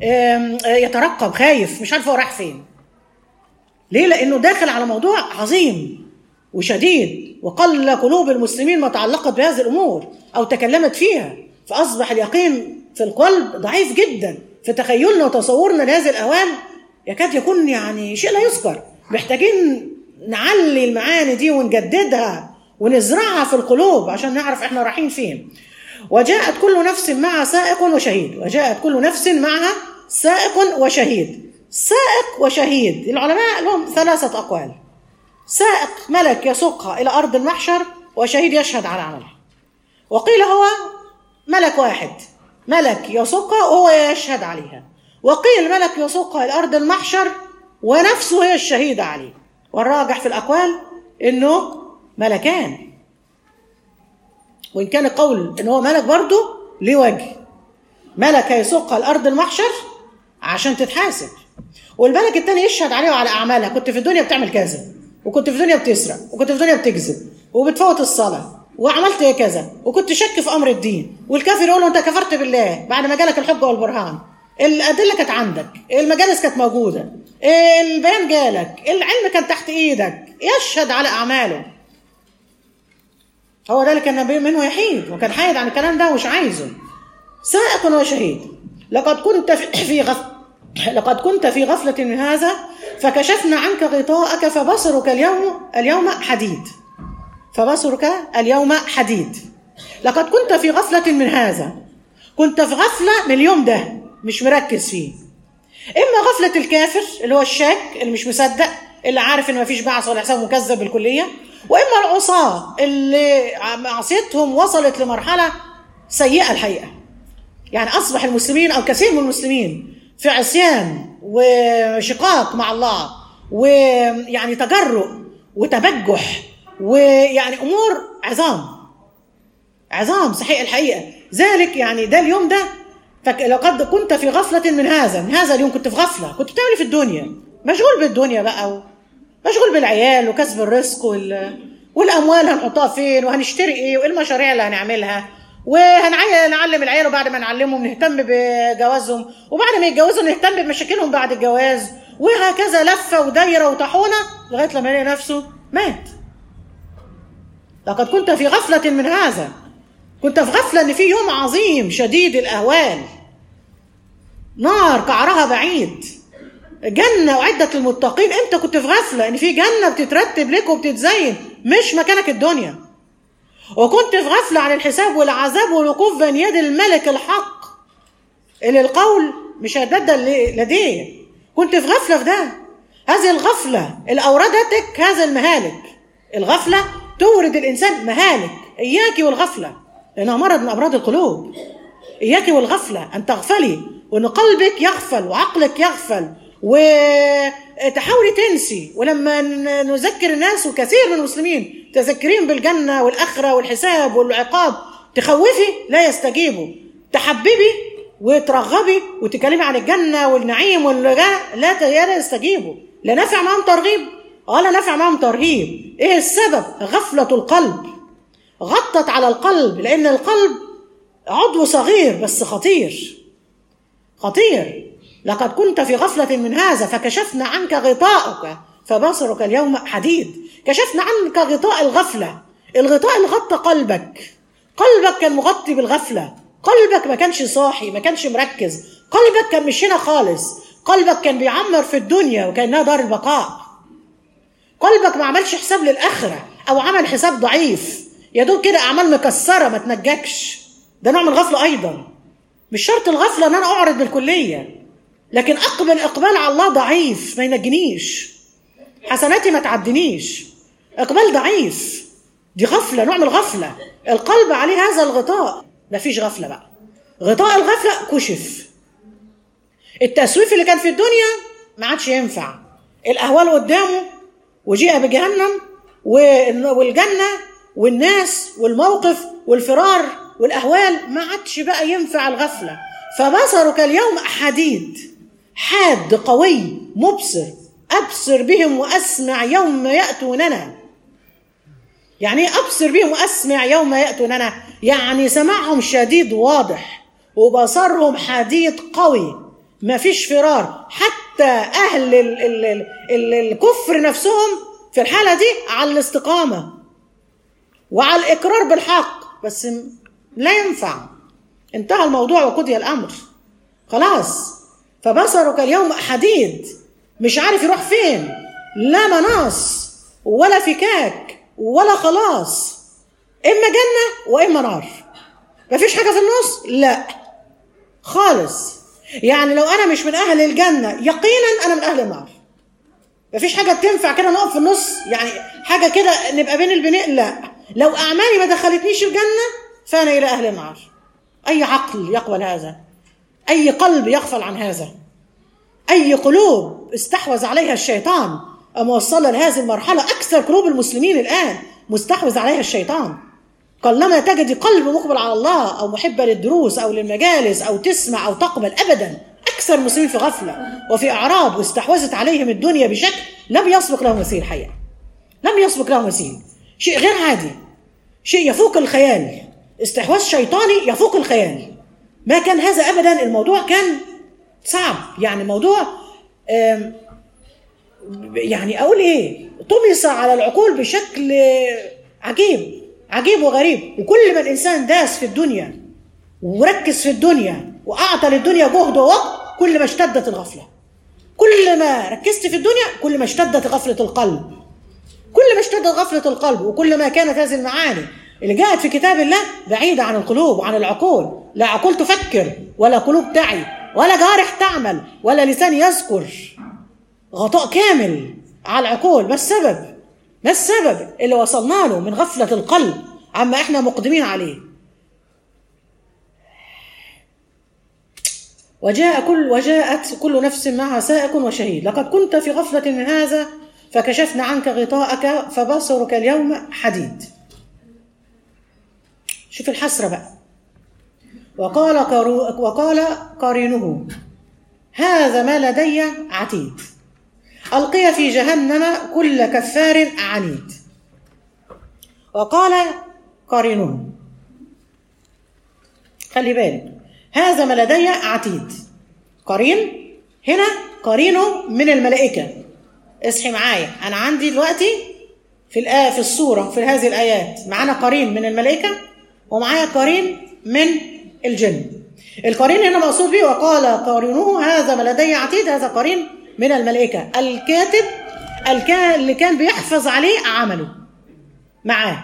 يترقب خايف مش عارف هو رايح فين ليه لانه داخل على موضوع عظيم وشديد وقل قلوب المسلمين ما تعلقت بهذه الامور او تكلمت فيها فاصبح اليقين في القلب ضعيف جدا في تخيلنا وتصورنا لهذه الاوان يكاد يكون يعني شيء لا يذكر محتاجين نعلي المعاني دي ونجددها ونزرعها في القلوب عشان نعرف احنا رايحين فين وجاءت كل نفس معها سائق وشهيد وجاءت كل نفس معها سائق وشهيد سائق وشهيد العلماء لهم ثلاثة أقوال سائق ملك يسوقها إلى أرض المحشر وشهيد يشهد على عملها وقيل هو ملك واحد ملك يسوقها وهو يشهد عليها وقيل ملك يسوقها إلى أرض المحشر ونفسه هي الشهيدة عليه والراجح في الأقوال إنه ملكان وإن كان قول إن هو ملك برضه ليه وجه ملك هيسوقها لأرض المحشر عشان تتحاسب والملك التاني يشهد عليه وعلى أعمالها كنت في الدنيا بتعمل كذا وكنت في الدنيا بتسرق وكنت في الدنيا بتكذب وبتفوت الصلاة وعملت كذا وكنت شك في أمر الدين والكافر يقول له أنت كفرت بالله بعد ما جالك الحجة والبرهان الادله كانت عندك المجالس كانت موجوده البيان جالك العلم كان تحت ايدك يشهد على اعماله هو ده اللي كان النبي منه يحيد وكان حايد عن الكلام ده ومش عايزه سائق وشهيد لقد كنت في في غف لقد كنت في غفلة من هذا فكشفنا عنك غطاءك فبصرك اليوم اليوم حديد فبصرك اليوم حديد لقد كنت في غفلة من هذا كنت في غفلة من اليوم ده مش مركز فيه إما غفلة الكافر اللي هو الشاك اللي مش مصدق اللي عارف إن مفيش بعث ولا حساب مكذب بالكلية وإما العصاة اللي معصيتهم وصلت لمرحلة سيئة الحقيقة يعني أصبح المسلمين أو كثير من المسلمين في عصيان وشقاق مع الله ويعني تجرؤ وتبجح ويعني أمور عظام عظام صحيح الحقيقة ذلك يعني ده اليوم ده فك... لقد كنت في غفلة من هذا من هذا اليوم كنت في غفلة كنت بتعمل في الدنيا مشغول بالدنيا بقى و... مشغول بالعيال وكسب الرزق وال... والأموال هنحطها فين وهنشتري إيه وإيه المشاريع اللي هنعملها وهنعلم العيال وبعد ما نعلمهم نهتم بجوازهم وبعد ما يتجوزوا نهتم بمشاكلهم بعد الجواز وهكذا لفة ودايرة وطاحونة لغاية لما يلاقي نفسه مات لقد كنت في غفلة من هذا كنت في غفلة إن في يوم عظيم شديد الأهوال نار قعرها بعيد جنة أعدت للمتقين أنت كنت في غفلة إن في جنة بتترتب لك وبتتزين مش مكانك الدنيا وكنت في غفلة عن الحساب والعذاب والوقوف بين يد الملك الحق اللي القول مش هيتبدل لديه كنت في غفلة في ده هذه الغفلة اللي أوردتك هذا المهالك الغفلة تورد الإنسان مهالك إياك والغفلة لأنها مرض من أمراض القلوب إياك والغفلة أن تغفلي وأن قلبك يغفل وعقلك يغفل وتحاولي تنسي ولما نذكر الناس وكثير من المسلمين تذكرين بالجنة والآخرة والحساب والعقاب تخوفي لا يستجيبوا تحببي وترغبي وتكلمي عن الجنة والنعيم والرجاء لا لا يستجيبوا لا نافع معهم ترغيب ولا نافع معهم ترهيب ايه السبب غفلة القلب غطت على القلب لأن القلب عضو صغير بس خطير خطير لقد كنت في غفلة من هذا فكشفنا عنك غطاءك فبصرك اليوم حديد كشفنا عنك غطاء الغفلة الغطاء اللي غطى قلبك قلبك كان مغطي بالغفلة قلبك ما كانش صاحي ما كانش مركز قلبك كان مش هنا خالص قلبك كان بيعمر في الدنيا وكأنها دار البقاء قلبك ما عملش حساب للآخرة أو عمل حساب ضعيف يا دوب كده أعمال مكسرة ما تنجكش ده نوع من الغفلة أيضا مش شرط الغفلة إن أنا أعرض بالكلية لكن أقبل إقبال على الله ضعيف ما ينجنيش حسناتي ما تعدنيش إقبال ضعيف دي غفلة نوع من الغفلة القلب عليه هذا الغطاء مفيش غفلة بقى غطاء الغفلة كشف التسويف اللي كان في الدنيا ما عادش ينفع الأهوال قدامه وجيء بجهنم والجنة والناس والموقف والفرار والأهوال ما عادش بقى ينفع الغفلة فبصرك اليوم حديد حاد قوي مبصر أبصر بهم وأسمع يوم يأتوننا يعني ايه أبصر بهم وأسمع يوم يأتوننا يعني سمعهم شديد واضح وبصرهم حديد قوي ما فيش فرار حتى أهل ال ال ال ال الكفر نفسهم في الحالة دي على الاستقامة وعلى الإقرار بالحق بس لا ينفع انتهى الموضوع وقضي الأمر خلاص فبصرك اليوم حديد مش عارف يروح فين لا مناص ولا فكاك ولا خلاص إما جنة وإما نار مفيش حاجة في النص لا خالص يعني لو أنا مش من أهل الجنة يقينا أنا من أهل النار مفيش حاجة تنفع كده نقف في النص يعني حاجة كده نبقى بين البناء لا لو أعمالي ما دخلتنيش الجنة فأنا إلى أهل النار أي عقل يقبل هذا أي قلب يغفل عن هذا أي قلوب استحوذ عليها الشيطان أما وصل لهذه المرحلة أكثر قلوب المسلمين الآن مستحوذ عليها الشيطان قلما تجد قلب مقبل على الله أو محبة للدروس أو للمجالس أو تسمع أو تقبل أبدا أكثر المسلمين في غفلة وفي إعراض واستحوذت عليهم الدنيا بشكل لم يسبق له مثيل حقيقة لم يسبق له مثيل شيء غير عادي شيء يفوق الخيال استحواذ شيطاني يفوق الخيال ما كان هذا أبدا الموضوع كان صعب يعني موضوع آم، يعني اقول ايه طمس على العقول بشكل عجيب عجيب وغريب وكل ما الانسان داس في الدنيا وركز في الدنيا واعطى للدنيا جهد ووقت كل ما اشتدت الغفله كل ما ركزت في الدنيا كل ما اشتدت غفله القلب كل ما اشتدت غفله القلب وكل ما كانت هذه المعاني اللي جاءت في كتاب الله بعيده عن القلوب وعن العقول لا عقول تفكر ولا قلوب تعي ولا جوارح تعمل ولا لسان يذكر غطاء كامل على العقول ما السبب ما السبب اللي وصلنا له من غفلة القلب عما احنا مقدمين عليه وجاء كل وجاءت كل نفس معها سائق وشهيد لقد كنت في غفلة من هذا فكشفنا عنك غطاءك فبصرك اليوم حديد شوف الحسرة بقى وقال قارو وقال قارنه هذا ما لدي عتيد ألقي في جهنم كل كفار عنيد وقال قارنه خلي بالك هذا ما لدي عتيد قرين هنا قرينه من الملائكة اصحي معايا أنا عندي دلوقتي في الآية في الصورة في هذه الآيات معانا قرين من الملائكة ومعايا قرين من الجن القرين هنا مقصود به وقال قارنه هذا ما لدي عتيد هذا قرين من الملائكة الكاتب الكا اللي كان بيحفظ عليه عمله معاه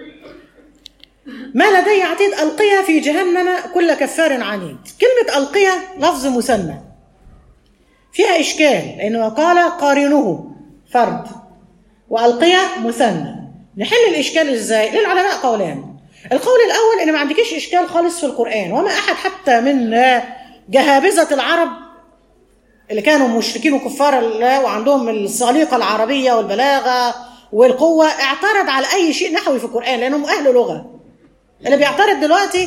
ما لدي عتيد ألقيها في جهنم كل كفار عنيد كلمة ألقيها لفظ مثنى فيها إشكال لأنه قال قارنه فرد وألقيها مثنى نحل الإشكال إزاي للعلماء قولان القول الأول إن ما عندكيش إشكال خالص في القرآن وما أحد حتى من جهابذة العرب اللي كانوا مشركين وكفار الله وعندهم السليقة العربية والبلاغة والقوة اعترض على أي شيء نحوي في القرآن لأنهم أهل لغة اللي بيعترض دلوقتي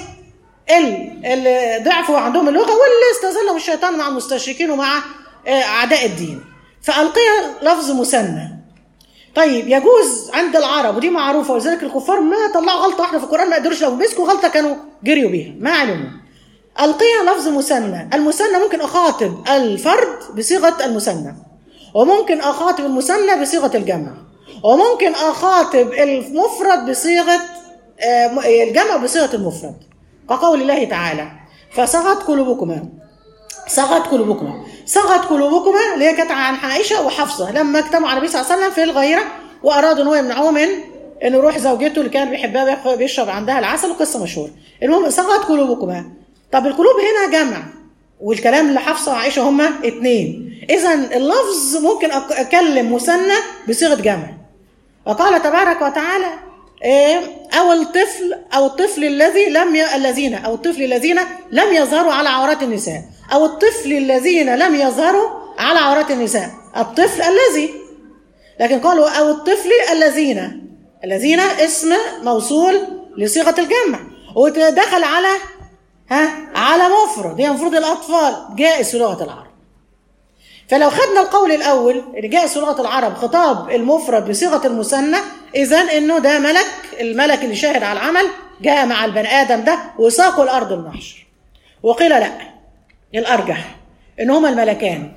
اللي ضعفوا عندهم اللغة واللي استظلهم الشيطان مع المستشركين ومع أعداء الدين فألقيها لفظ مثنى طيب يجوز عند العرب ودي معروفة ولذلك الكفار ما طلعوا غلطة واحدة في القرآن ما قدروش لو مسكوا غلطة كانوا جريوا بيها ما علموا ألقيها لفظ مثنى المثنى ممكن أخاطب الفرد بصيغة المثنى وممكن أخاطب المثنى بصيغة الجمع وممكن أخاطب المفرد بصيغة الجمع بصيغة المفرد كقول الله تعالى فصغت قلوبكما صغت قلوبكما صغت قلوبكما اللي هي كانت عن عائشة وحفصة لما اجتمعوا على النبي صلى الله عليه وسلم في الغيرة وأرادوا إن هو يمنعوه من إنه يروح زوجته اللي كان بيحبها بيشرب عندها العسل وقصة مشهورة المهم صغت قلوبكما طب القلوب هنا جمع والكلام اللي حفصة وعائشة هما اتنين إذا اللفظ ممكن أكلم مثنى بصيغة جمع وقال تبارك وتعالى أو الطفل أو الطفل الذي لم ي... الذين أو الطفل الذين لم يظهروا على عورات النساء أو الطفل الذين لم يظهروا على عورات النساء الطفل الذي لكن قالوا أو الطفل الذين الذين اسم موصول لصيغة الجمع ودخل على ها على مفرد هي المفروض الأطفال جائز في لغة العرب فلو خدنا القول الأول اللي جائز في لغة العرب خطاب المفرد بصيغة المثنى إذا إنه ده ملك الملك اللي شاهد على العمل جاء مع البني آدم ده وساقوا الأرض المحشر وقيل لا الأرجح إن هما الملكان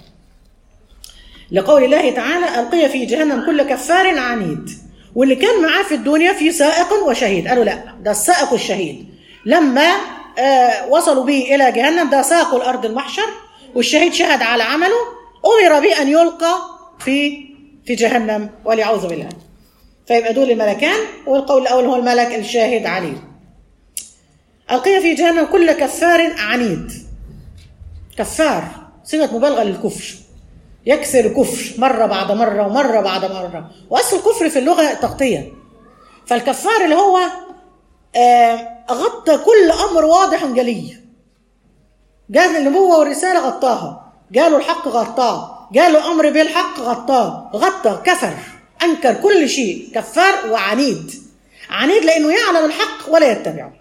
لقول الله تعالى ألقي في جهنم كل كفار عنيد واللي كان معاه في الدنيا في سائق وشهيد قالوا لا ده السائق والشهيد لما آه وصلوا به إلى جهنم ده ساقوا الأرض المحشر والشهيد شهد على عمله أمر به أن يلقى في في جهنم والعياذ بالله فيبقى دول الملكان والقول الأول هو الملك الشاهد عليه ألقي في جهنم كل كفار عنيد كفار صيغة مبالغة للكفر يكسر الكفر مرة بعد مرة ومرة بعد مرة وأصل الكفر في اللغة تغطية فالكفار اللي هو آه غطى كل أمر واضح جلي جاء النبوة والرسالة غطاها جاله الحق غطاه جاله أمر بالحق غطاه غطى كفر أنكر كل شيء كفار وعنيد عنيد لأنه يعلم الحق ولا يتبعه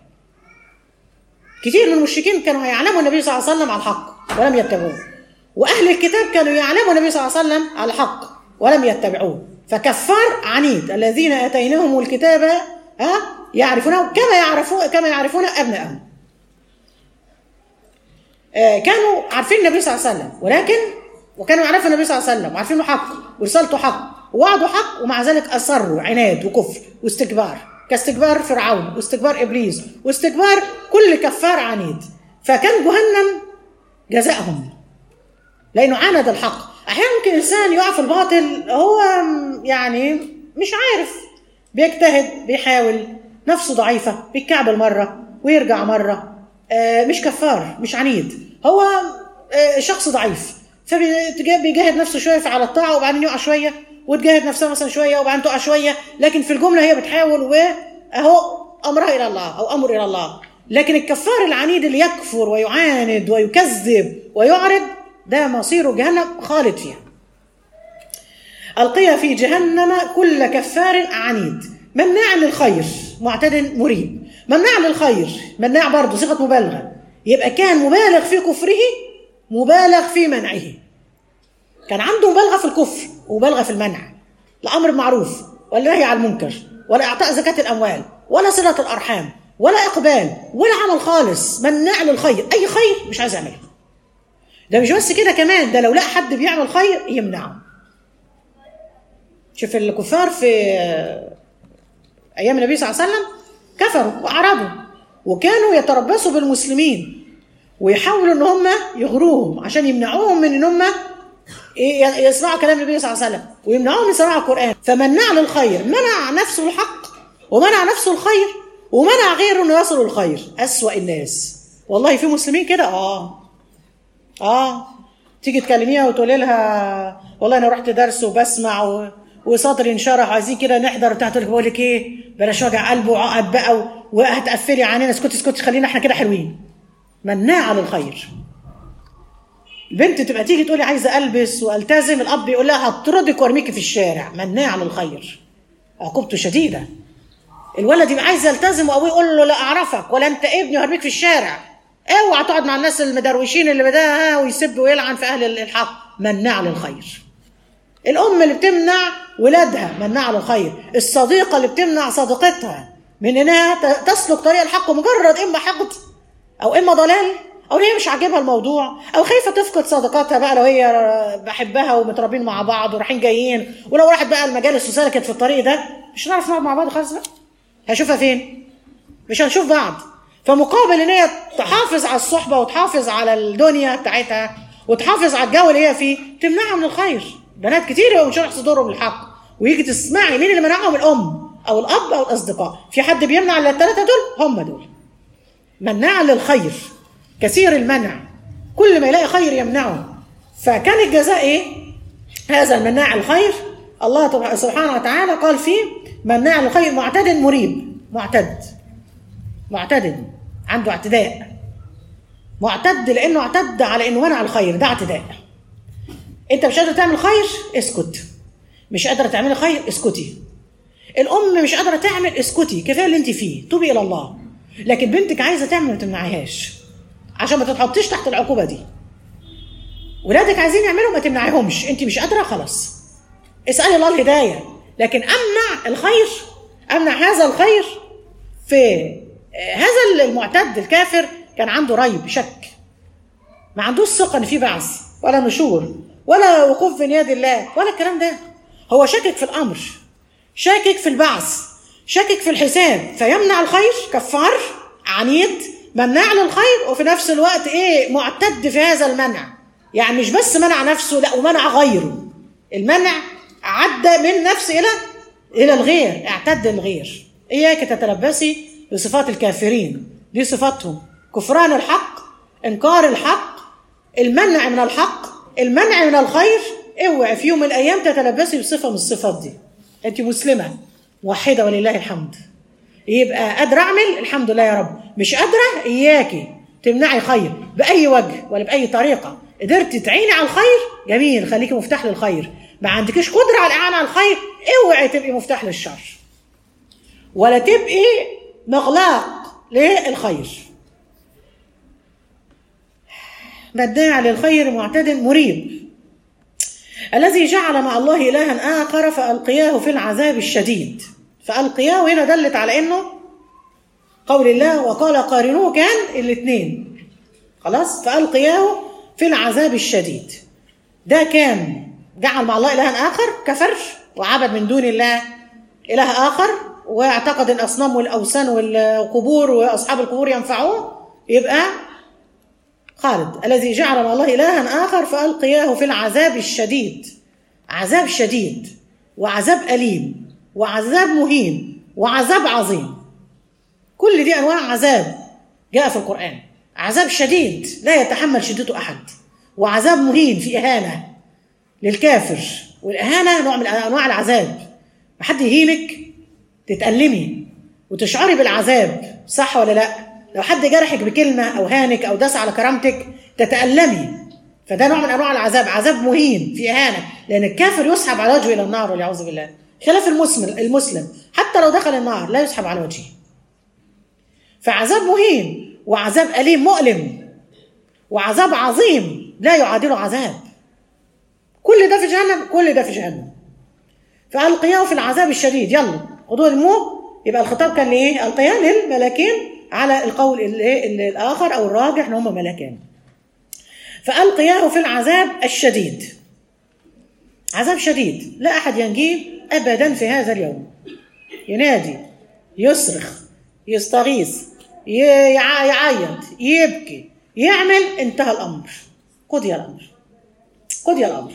كثير من المشركين كانوا يعلموا النبي صلى الله عليه وسلم على الحق ولم يتبعوه وأهل الكتاب كانوا يعلموا النبي صلى الله عليه وسلم على الحق ولم يتبعوه فكفار عنيد الذين آتيناهم الكتاب ها يعرفونه كما يعرفون كما يعرفون أبنائهم آه، كانوا عارفين النبي صلى الله عليه وسلم ولكن وكانوا يعرفوا النبي صلى الله عليه وسلم وعارفين انه حق ورسالته حق ووعده حق ومع ذلك اصروا عناد وكفر واستكبار كاستكبار فرعون واستكبار ابليس واستكبار كل كفار عنيد فكان جهنم جزاءهم لانه عاند الحق احيانا ممكن انسان يقع في الباطل هو يعني مش عارف بيجتهد بيحاول نفسه ضعيفه بيتكعبل مره ويرجع مره آه، مش كفار مش عنيد هو آه، شخص ضعيف فبيجاهد نفسه شويه على الطاعه وبعدين يقع شويه وتجاهد نفسها مثلا شويه وبعدين تقع شويه لكن في الجمله هي بتحاول واهو امرها الى الله او امر الى الله لكن الكفار العنيد اللي يكفر ويعاند ويكذب ويعرض ده مصيره جهنم خالد فيها ألقي في جهنم كل كفار عنيد مناع للخير معتد مريب مناع للخير مناع برضه صيغة مبالغة يبقى كان مبالغ في كفره مبالغ في منعه كان عنده مبالغة في الكفر ومبالغة في المنع لا أمر معروف ولا نهي عن المنكر ولا إعطاء زكاة الأموال ولا صلة الأرحام ولا إقبال ولا عمل خالص مناع للخير أي خير مش عايز يعمله ده مش بس كده كمان ده لو لقى حد بيعمل خير يمنعه شوف الكفار في ايام النبي صلى الله عليه وسلم كفروا واعرضوا وكانوا يتربصوا بالمسلمين ويحاولوا ان هم يغروهم عشان يمنعوهم من ان هم يسمعوا كلام النبي صلى الله عليه وسلم ويمنعوهم من سماع القران فمنع للخير منع نفسه الحق ومنع نفسه الخير ومنع غيره انه يصل الخير اسوا الناس والله في مسلمين كده اه اه تيجي تكلميها وتقولي لها والله انا رحت درس وبسمع و... وصدري انشرح عايزين كده نحضر بتاعت لك بقول لك ايه بلاش وجع قلب وعقد بقى و... وهتقفلي عننا اسكتي اسكتي خلينا احنا كده حلوين مناعه للخير البنت تبقى تيجي تقولي عايزه البس والتزم الاب يقول لها هطردك وارميكي في الشارع مناعه للخير عقوبته شديده الولد يبقى عايز يلتزم وابوه يقول له لا اعرفك ولا انت ابني وهرميك في الشارع اوعى تقعد مع الناس المدروشين اللي بداها ويسب ويلعن في اهل الحق مناع للخير الام اللي بتمنع ولادها مناع للخير الصديقه اللي بتمنع صديقتها من انها تسلك طريق الحق مجرد اما حقد او اما ضلال او هي مش عاجبها الموضوع او خايفه تفقد صداقاتها بقى لو هي بحبها ومترابين مع بعض ورايحين جايين ولو راحت بقى المجالس وسلكت في الطريق ده مش هنعرف نقعد مع بعض خالص بقى هشوفها فين مش هنشوف بعض فمقابل ان هي تحافظ على الصحبه وتحافظ على الدنيا بتاعتها وتحافظ على الجو اللي هي فيه تمنعها من الخير بنات كتير يبقوا شرح صدورهم الحق ويجي تسمعي مين اللي منعهم الام او الاب او الاصدقاء في حد بيمنع الا الثلاثه دول هم دول مناع للخير كثير المنع كل ما يلاقي خير يمنعه فكان الجزاء ايه هذا المناع الخير الله سبحانه وتعالى قال فيه مناع للخير معتد مريب معتد معتد عنده اعتداء معتد لانه اعتد على انه منع الخير ده اعتداء انت مش قادر تعمل خير اسكت مش قادره تعملي خير اسكتي الام مش قادره تعمل اسكتي كفايه اللي انت فيه توبي الى الله لكن بنتك عايزه تعمل ما تمنعيهاش عشان ما تتحطيش تحت العقوبه دي ولادك عايزين يعملوا ما تمنعيهمش انت مش قادره خلاص اسالي الله الهدايه لكن امنع الخير امنع هذا الخير في هذا المعتد الكافر كان عنده ريب شك ما عندوش ثقه ان في بعث ولا نشور ولا وقوف بين يد الله ولا الكلام ده هو شاكك في الامر شاكك في البعث شاكك في الحساب فيمنع الخير كفار عنيد مناع للخير وفي نفس الوقت ايه معتد في هذا المنع يعني مش بس منع نفسه لا ومنع غيره المنع عدى من نفس الى الى الغير اعتد الغير اياك تتلبسي بصفات الكافرين دي صفاتهم كفران الحق انكار الحق المنع من الحق المنع من الخير اوعي في يوم من الايام تتلبسي بصفه من الصفات دي انت مسلمه موحده ولله الحمد يبقى قادره اعمل الحمد لله يا رب مش قادره اياكي تمنعي خير باي وجه ولا باي طريقه قدرتي تعيني على الخير جميل خليكي مفتاح للخير ما عندكيش قدره على الاعانه على الخير اوعي تبقي مفتاح للشر ولا تبقي مغلاق للخير بداع للخير معتد مريب الذي جعل مع الله إلها آخر فألقياه في العذاب الشديد فألقياه هنا دلت على أنه قول الله وقال قارنوه كان الاثنين خلاص فألقياه في العذاب الشديد ده كان جعل مع الله إلها آخر كفر وعبد من دون الله إله آخر واعتقد الأصنام والأوثان والقبور وأصحاب القبور ينفعوه يبقى خالد الذي جعل مع الله إلها آخر فألقياه في العذاب الشديد عذاب شديد وعذاب أليم وعذاب مهين وعذاب عظيم كل دي أنواع عذاب جاء في القرآن عذاب شديد لا يتحمل شدته أحد وعذاب مهين في إهانة للكافر والإهانة نوع من أنواع العذاب ما حد يهينك تتألمي وتشعري بالعذاب صح ولا لا لو حد جرحك بكلمة أو هانك أو داس على كرامتك تتألمي فده نوع من أنواع العذاب عذاب مهين في إهانة لأن الكافر يسحب على وجهه إلى النار والعياذ بالله خلاف المسلم المسلم حتى لو دخل النار لا يسحب على وجهه فعذاب مهين وعذاب أليم مؤلم وعذاب عظيم لا يعادله عذاب كل ده في جهنم كل ده في جهنم فألقياه في العذاب الشديد يلا خدوه الموه يبقى الخطاب كان لايه؟ القياه للملكين على القول الاخر او الراجح ان هم ملكان. فالقياه في العذاب الشديد. عذاب شديد لا احد ينجيه ابدا في هذا اليوم. ينادي يصرخ يستغيث يعيط يبكي يعمل انتهى الامر قضي الامر قضي الامر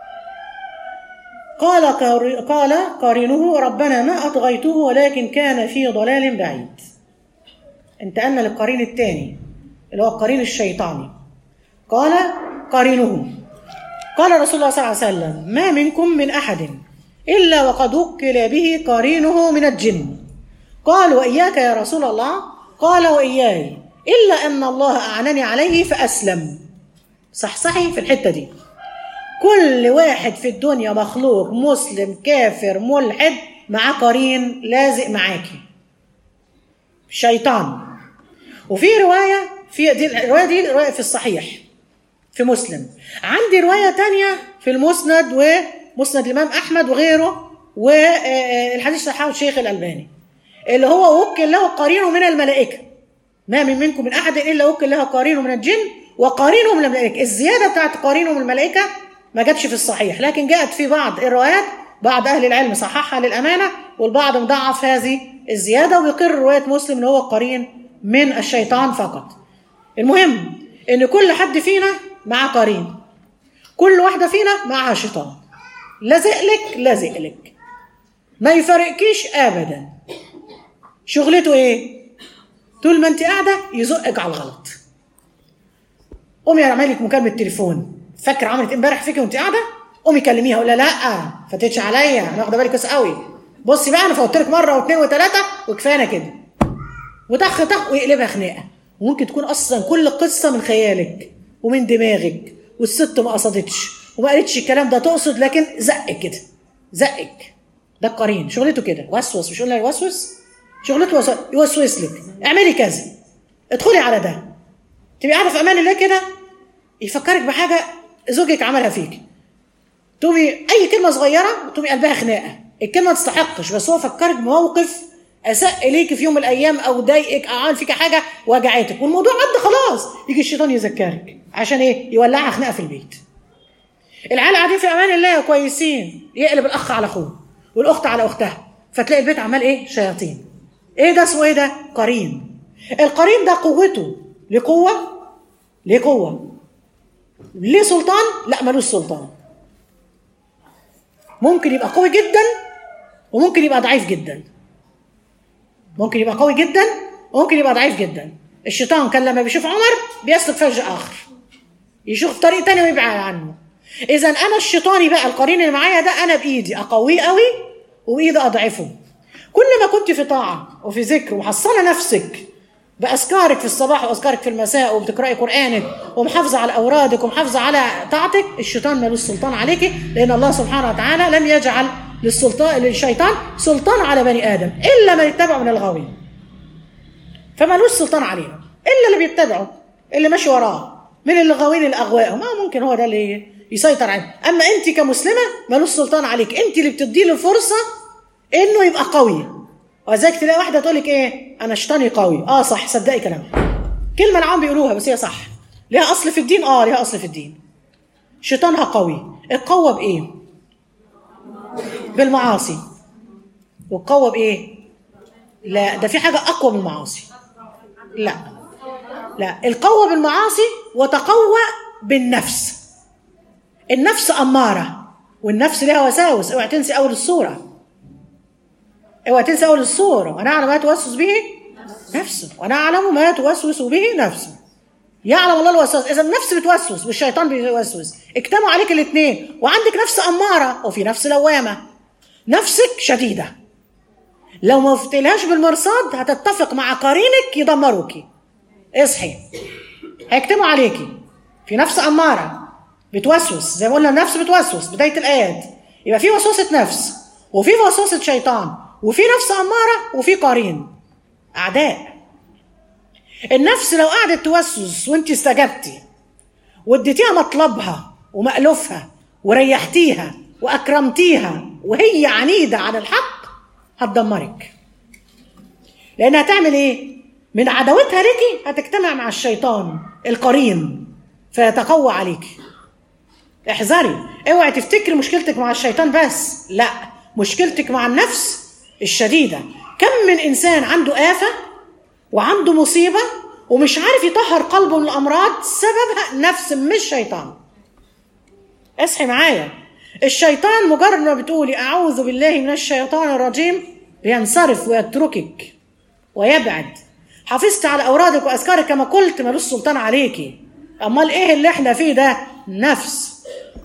قال قال قارنه ربنا ما أطغيته ولكن كان في ضلال بعيد انتقلنا للقرين الثاني اللي هو القرين الشيطاني قال قارنه قال رسول الله صلى الله عليه وسلم ما منكم من أحد إلا وقد وكل به قرينه من الجن قال وإياك يا رسول الله قال وإياي إلا أن الله أعنني عليه فأسلم صحصحي في الحتة دي كل واحد في الدنيا مخلوق مسلم كافر ملحد معاه قرين لازق معاكي شيطان وفي رواية في دي الرواية دي رواية في الصحيح في مسلم عندي رواية تانية في المسند ومسند الإمام أحمد وغيره والحديث صححه الشيخ الألباني اللي هو وكل له قرينه من الملائكة ما من منكم من أحد إلا وكل له قرينه من الجن وقرينه من الملائكة الزيادة بتاعت قرينه من الملائكة ما جاتش في الصحيح لكن جاءت في بعض الروايات بعض أهل العلم صححها للأمانة والبعض مضعف هذه الزيادة ويقر رواية مسلم إن هو قرين من الشيطان فقط المهم إن كل حد فينا معاه قرين كل واحدة فينا معاها شيطان لازق لك لازق لك ما يفرقكيش أبدا شغلته إيه؟ طول ما أنت قاعدة يزقك على الغلط قومي اعملي لك مكالمة تليفون فاكره عملت امبارح فيكي وانت قاعده قومي كلميها ولا لا فاتتش عليا انا واخده بالي كويس قوي بصي بقى انا فوتت لك مره واثنين وثلاثه وكفايه كده وطخ طخ ويقلبها خناقه وممكن تكون اصلا كل قصه من خيالك ومن دماغك والست ما قصدتش وما قالتش الكلام ده تقصد لكن زقك كده زقك ده القرين شغلته كده وسوس مش قلنا يوسوس شغلته وسوس يوسوس لك اعملي كذا ادخلي على ده تبقي قاعده في امان الله كده يفكرك بحاجه زوجك عملها فيك تقومي اي كلمه صغيره تقومي قلبها خناقه الكلمه ما تستحقش بس هو فكرك بموقف اساء اليك في يوم من الايام او ضايقك او عمل فيك حاجه وجعتك والموضوع عدى خلاص يجي الشيطان يذكرك عشان ايه يولعها خناقه في البيت العيال قاعدين في امان الله كويسين يقلب الاخ على اخوه والاخت على اختها فتلاقي البيت عمال ايه شياطين ايه ده اسمه ايه ده قرين القرين ده قوته ليه قوه ليه قوه ليه سلطان لا ملوش سلطان ممكن يبقى قوي جدا وممكن يبقى ضعيف جدا ممكن يبقى قوي جدا وممكن يبقى ضعيف جدا الشيطان كان لما بيشوف عمر بيسلك فرج اخر يشوف طريق تاني ويبعد عنه اذا انا الشيطاني بقى القرين اللي معايا ده انا بايدي اقويه قوي وبايدي اضعفه كل ما كنت في طاعه وفي ذكر وحصنه نفسك باذكارك في الصباح واذكارك في المساء وبتقراي قرانك ومحافظه على اورادك ومحافظه على طاعتك الشيطان ملوش سلطان عليك لان الله سبحانه وتعالى لم يجعل للسلطان للشيطان سلطان على بني ادم الا من اتبعه من الغاوين فملوش سلطان علينا الا اللي بيتبعه اللي ماشي وراه من الغاوين الاغواء ما ممكن هو ده اللي يسيطر عليه اما انت كمسلمه ملوش سلطان عليك انت اللي بتدي له فرصه انه يبقى قوي وذلك تلاقي واحده تقول لك ايه انا شيطاني قوي اه صح صدقي كلامها كلمه العام بيقولوها بس هي صح ليها اصل في الدين اه ليها اصل في الدين شيطانها قوي اتقوى بايه بالمعاصي واتقوى بايه لا ده في حاجه اقوى من المعاصي لا لا القوة بالمعاصي وتقوى بالنفس النفس أمارة والنفس لها وساوس اوعى تنسي أول الصورة اوعى تنسي أول الصورة وأنا أعلم ما توسوس به نفسه وأنا أعلم ما توسوس به نفسه يعلم الله الوسواس إذا النفس بتوسوس والشيطان بيوسوس اجتمعوا عليك الاثنين وعندك نفس أمارة وفي نفس لوامة نفسك شديدة لو ما فتلهاش بالمرصاد هتتفق مع قرينك يدمروكي اصحي هيكتبوا عليكي في نفس أمارة بتوسوس زي ما قلنا النفس بتوسوس بداية الآيات يبقى في وسوسة نفس وفي وسوسة شيطان وفي نفس أمارة وفي قرين أعداء النفس لو قعدت توسوس وانت استجبتي واديتيها مطلبها ومألوفها وريحتيها وأكرمتيها وهي عنيدة عن الحق هتدمرك لأنها تعمل إيه؟ من عداوتها ليكي هتجتمع مع الشيطان القرين فيتقوى عليكي احذري اوعي تفتكري مشكلتك مع الشيطان بس لا مشكلتك مع النفس الشديدة كم من إنسان عنده آفة وعنده مصيبة ومش عارف يطهر قلبه من الأمراض سببها نفس مش شيطان اصحي معايا الشيطان مجرد ما بتقولي أعوذ بالله من الشيطان الرجيم بينصرف ويتركك ويبعد حافظت على أورادك وأذكارك كما قلت ملوش سلطان عليكي أمال إيه اللي إحنا فيه ده نفس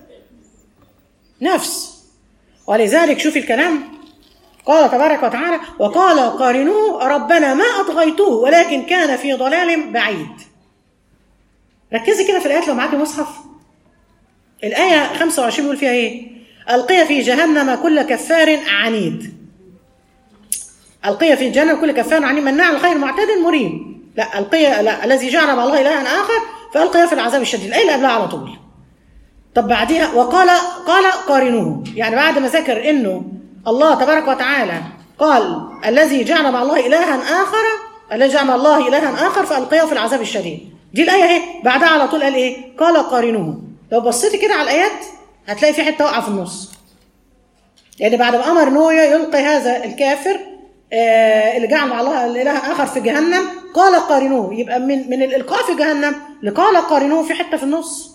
نفس ولذلك شوفي الكلام قال تبارك وتعالى وقال قارنوه ربنا ما أطغيته ولكن كان في ضلال بعيد ركزي كده في الآيات لو معاكي مصحف الآية 25 بيقول فيها إيه ألقي في جهنم كل كفار عنيد ألقي في جهنم كل كفار عنيد مناع الخير معتد مريب لا ألقي لا الذي جعل مع الله إلها آخر فألقي في العذاب الشديد الآية اللي قبلها على طول طب بعديها وقال قال قارنوه يعني بعد ما ذكر انه الله تبارك وتعالى قال الذي جعل مع الله الها اخر الذي جعل مع الله الها اخر فالقيه في العذاب الشديد دي الايه اهي بعدها على طول قال ايه قال قارنوه لو بصيتي كده على الايات هتلاقي في حته واقعه في النص يعني بعد ما امر نويا يلقي هذا الكافر آه اللي جعل مع الله الاله اخر في جهنم قال قارنوه يبقى من من الالقاء في جهنم لقال قارنوه في حته في النص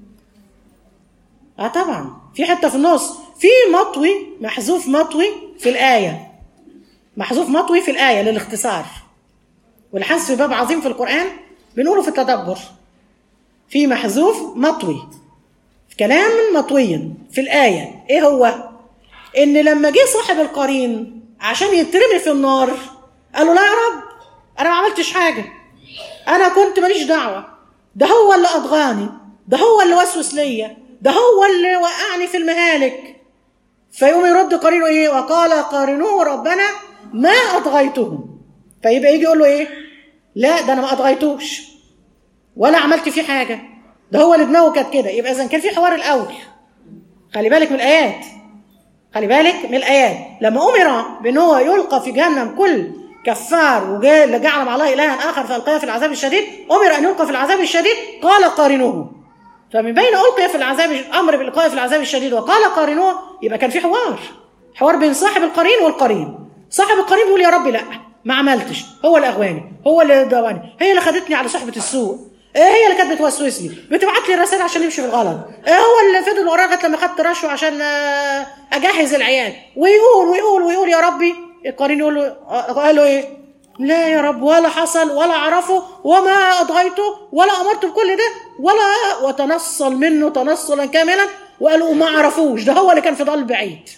اه طبعا في حته في النص في مطوي محذوف مطوي في الايه محذوف مطوي في الايه للاختصار والحذف باب عظيم في القران بنقوله في التدبر في محذوف مطوي كلام مطوي في الايه ايه هو ان لما جه صاحب القرين عشان يترمي في النار قال له لا يا رب انا ما عملتش حاجه انا كنت ماليش دعوه ده هو اللي اضغاني ده هو اللي وسوس ليا ده هو اللي وقعني في المهالك فيقوم يرد قرينه ايه وقال قارنوه ربنا ما اطغيته فيبقى يجي يقول له ايه لا ده انا ما اطغيتوش ولا عملت فيه حاجه ده هو اللي دماغه كانت كده يبقى اذا كان في حوار الاول خلي بالك من الايات خلي بالك من الايات لما امر بان هو يلقى في جهنم كل كفار وجعل مع الله الها اخر فالقاه في العذاب الشديد امر ان يلقى في العذاب الشديد قال قارنوه فمن بين ألقي في العذاب أمر بالإلقاء في العذاب الشديد وقال قارنوه يبقى كان في حوار حوار بين صاحب القرين والقرين صاحب القرين بيقول يا رب لا ما عملتش هو اللي أغواني هو اللي دواني هي اللي خدتني على صحبة السوء ايه هي اللي كانت بتوسوس لي بتبعت لي رسائل عشان يمشي في الغلط ايه هو اللي فضل ورايا لغايه لما خدت رشوه عشان اجهز العيال ويقول ويقول ويقول يا ربي القرين يقول له قال له ايه لا يا رب ولا حصل ولا عرفه وما أضغيته ولا أمرت بكل ده ولا وتنصل منه تنصلا كاملا وقالوا ما عرفوش ده هو اللي كان في ضل بعيد